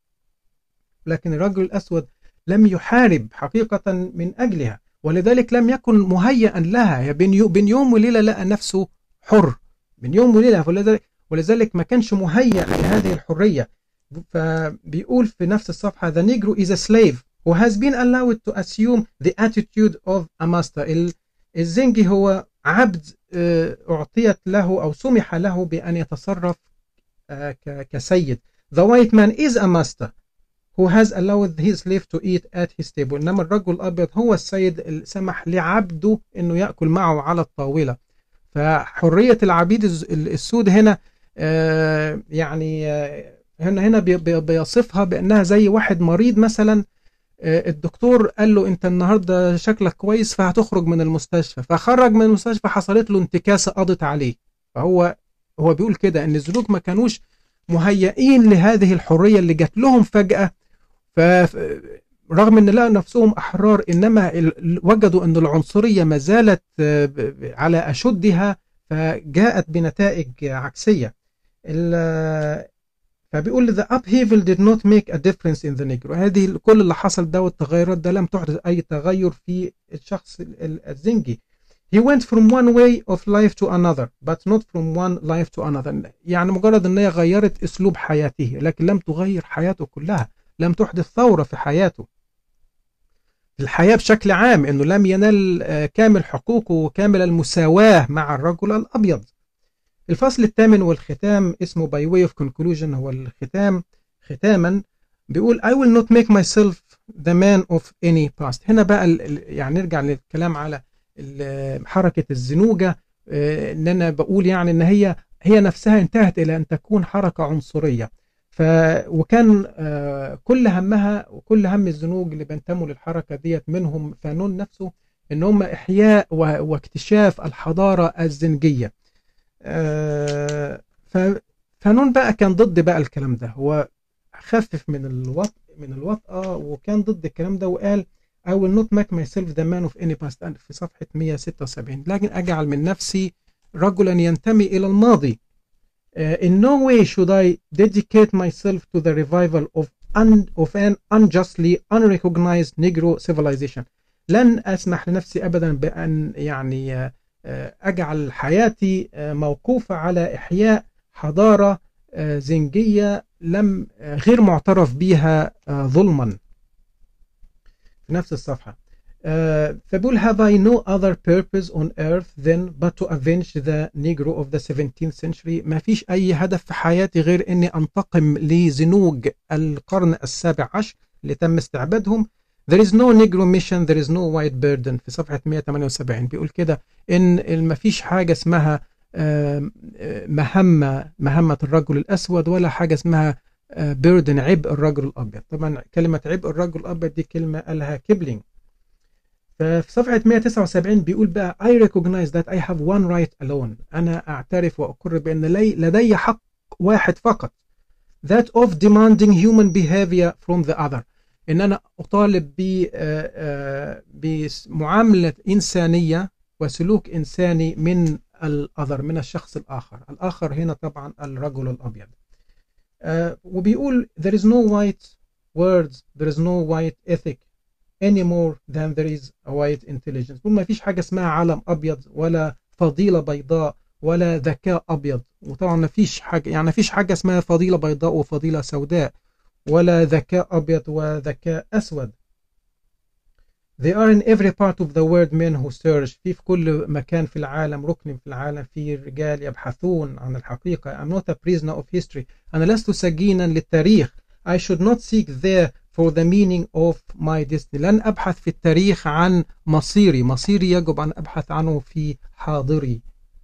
لكن الرجل الاسود لم يحارب حقيقه من اجلها ولذلك لم يكن مهيئا لها بين يو- بين يوم وليله لقى نفسه حر من يوم وليله ولذلك ولذلك ما كانش مهيئ لهذه الحريه فبيقول في نفس الصفحه the Negro is a slave who has been allowed to assume the attitude of a master ال- الزنجي هو عبد آه، أعطيت له أو سمح له بأن يتصرف آه، ك- كسيد the white man is a master who has allowed his slave to eat at his table إنما الرجل الأبيض هو السيد اللي سمح لعبده أنه يأكل معه على الطاولة فحرية العبيد الز- السود هنا آه، يعني آه، هنا هنا بي- بي- بيصفها بأنها زي واحد مريض مثلا آه، الدكتور قال له انت النهارده شكلك كويس فهتخرج من المستشفى فخرج من المستشفى حصلت له انتكاسه قضت عليه فهو هو بيقول كده ان الزنوج ما كانوش مهيئين لهذه الحريه اللي جات لهم فجاه ف رغم ان لقوا نفسهم احرار انما ال- وجدوا ان العنصريه ما زالت آه، ب- ب- على اشدها فجاءت بنتائج عكسيه ال- فبيقول the upheaval did not make a difference in the Negro هذه كل اللي حصل ده والتغيرات ده لم تحدث أي تغير في الشخص ال- ال- الزنجي he went from one way of life to another but not from one life to another يعني مجرد ان هي غيرت اسلوب حياته لكن لم تغير حياته كلها لم تحدث ثورة في حياته الحياة بشكل عام انه لم ينال آه، كامل حقوقه وكامل المساواة مع الرجل الابيض الفصل الثامن والختام اسمه by way of conclusion هو الختام ختاما بيقول I will not make myself the man of any past هنا بقى ال- ال- يعني نرجع للكلام على ال- حركة الزنوجة آه، ان انا بقول يعني ان هي هي نفسها انتهت الى ان تكون حركة عنصرية ف وكان آه، كل همها وكل هم الزنوج اللي بينتموا للحركة ديت منهم فانون نفسه ان هم احياء و- واكتشاف الحضارة الزنجية آه، ف- فانون بقى كان ضد بقى الكلام ده هو خفف من الوط من الوطأة وكان ضد الكلام ده وقال I will not make myself the man of any past في صفحة 176 لكن أجعل من نفسي رجلا ينتمي إلى الماضي Uh, in no way should I dedicate myself to the revival of, un, of an unjustly unrecognized Negro civilization لن أسمح لنفسي أبدا بأن يعني آه، آه، أجعل حياتي آه، موقوفة على إحياء حضارة آه، زنجية لم آه، غير معترف بها آه، ظلما في نفس الصفحة آه، فبقول have I no other purpose on earth then but to avenge the Negro of the 17th century ما فيش أي هدف في حياتي غير أني أنتقم لزنوج القرن السابع عشر اللي تم استعبادهم There is no Negro mission there is no white burden في صفحة 178 بيقول كده إن ما فيش حاجة اسمها آه، آه، مهمة مهمة الرجل الأسود ولا حاجة اسمها بيردن عبء الرجل الأبيض طبعا كلمة عبء الرجل الأبيض دي كلمة قالها كيبلينج ففي صفحة 179 بيقول بقى I recognize that I have one right alone أنا أعترف وأقر بأن لي لدي حق واحد فقط that of demanding human behavior from the other ان انا اطالب بمعامله انسانيه وسلوك انساني من الاذر من الشخص الاخر الاخر هنا طبعا الرجل الابيض وبيقول there is no white words there is no white ethic any more than there is a white intelligence بيقول ما فيش حاجه اسمها عالم ابيض ولا فضيله بيضاء ولا ذكاء ابيض وطبعا ما فيش حاجه يعني ما فيش حاجه اسمها فضيله بيضاء وفضيله سوداء ولا ذكاء أبيض وذكاء أسود They are in every part of the world men who search في في كل مكان في العالم ركن في العالم في رجال يبحثون عن الحقيقة I'm not a prisoner of history أنا لست سجينا للتاريخ I should not seek there for the meaning of my destiny لن أبحث في التاريخ عن مصيري مصيري يجب أن أبحث عنه في حاضري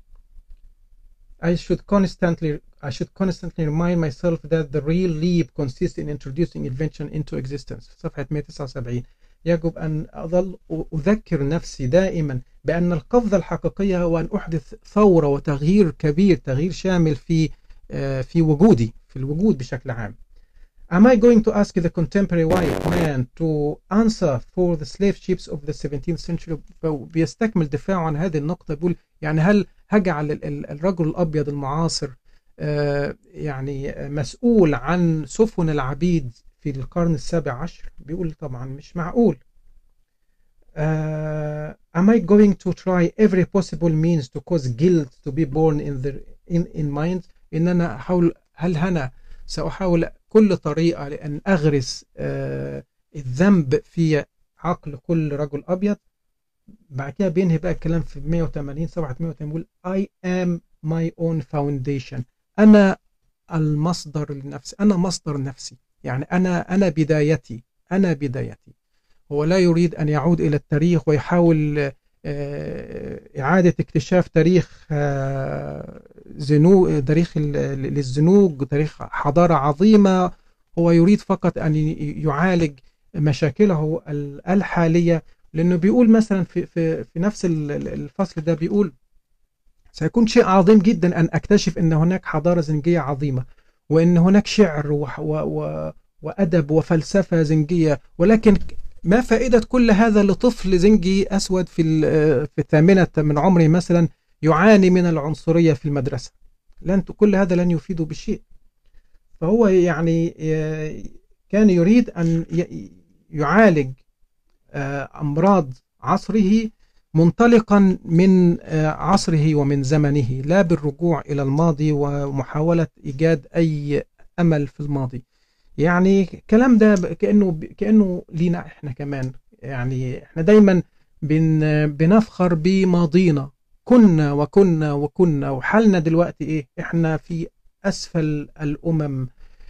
I should constantly I should constantly remind myself that the real leap consists in introducing invention into existence صفحة 179 يجب أن أظل أذكر نفسي دائما بأن القفزة الحقيقية هو أن أحدث ثورة وتغيير كبير تغيير شامل في في وجودي في الوجود بشكل عام Am I going to ask the contemporary white man to answer for the slave ships of the 17th century بيستكمل دفاعه عن هذه النقطة بيقول يعني هل هجعل الرجل الأبيض المعاصر يعني مسؤول عن سفن العبيد في القرن السابع عشر بيقول طبعا مش معقول uh, am I going to try every possible means to cause guilt to be born in the in, in mind ان انا احاول هل انا ساحاول كل طريقه لان اغرس uh, الذنب في عقل كل رجل ابيض بعد كده بينهي بقى الكلام في 180 صفحه 180 بيقول I am my own foundation أنا المصدر لنفسي أنا مصدر نفسي يعني أنا أنا بدايتي أنا بدايتي هو لا يريد أن يعود إلى التاريخ ويحاول إعادة اكتشاف تاريخ زنوج تاريخ للزنوج تاريخ حضارة عظيمة هو يريد فقط أن يعالج مشاكله الحالية لأنه بيقول مثلا في, في, في نفس الفصل ده بيقول سيكون شيء عظيم جدا أن أكتشف أن هناك حضارة زنجية عظيمة وأن هناك شعر و و و وأدب وفلسفة زنجية ولكن ما فائدة كل هذا لطفل زنجي أسود في في الثامنة من عمره مثلا يعاني من العنصرية في المدرسة لن كل هذا لن يفيده بشيء فهو يعني كان يريد أن يعالج أمراض عصره منطلقا من عصره ومن زمنه لا بالرجوع إلى الماضي ومحاولة إيجاد أي أمل في الماضي يعني الكلام ده كأنه كأنه لينا إحنا كمان يعني إحنا دايما بن بنفخر بماضينا كنا وكنا وكنا وحالنا دلوقتي إيه إحنا في أسفل الأمم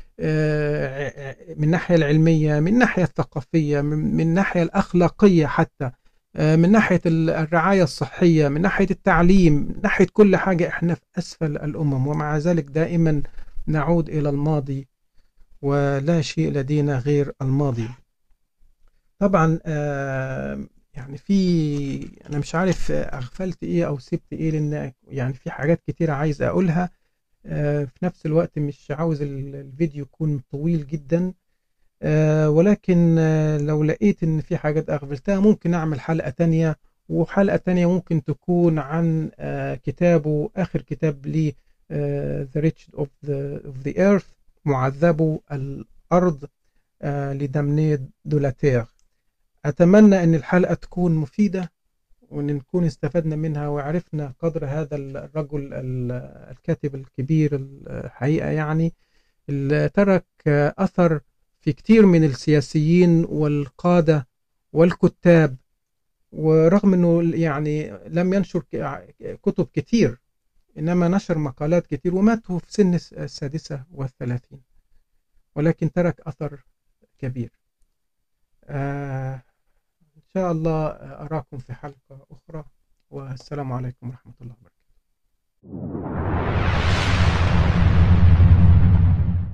من الناحية العلمية من الناحية الثقافية من الناحية الأخلاقية حتى من ناحية الرعاية الصحية من ناحية التعليم من ناحية كل حاجة احنا في أسفل الأمم ومع ذلك دائما نعود إلى الماضي ولا شيء لدينا غير الماضي طبعا يعني في أنا مش عارف أغفلت إيه أو سبت إيه لأن يعني في حاجات كتيرة عايز أقولها في نفس الوقت مش عاوز الفيديو يكون طويل جدا أه ولكن أه لو لقيت ان في حاجات اغفلتها ممكن اعمل حلقة تانية وحلقة تانية ممكن تكون عن أه كتابه اخر كتاب لي The Rich of the, of the Earth معذبو الارض لدمني دولاتير اتمنى ان الحلقة تكون مفيدة وان نكون استفدنا منها وعرفنا قدر هذا الرجل الكاتب الكبير الحقيقة يعني اللي ترك اثر في كتير من السياسيين والقادة والكتاب ورغم أنه يعني لم ينشر كتب كتير إنما نشر مقالات كتير ومات في سن السادسة والثلاثين ولكن ترك أثر كبير آه إن شاء الله أراكم في حلقة أخرى والسلام عليكم ورحمة الله وبركاته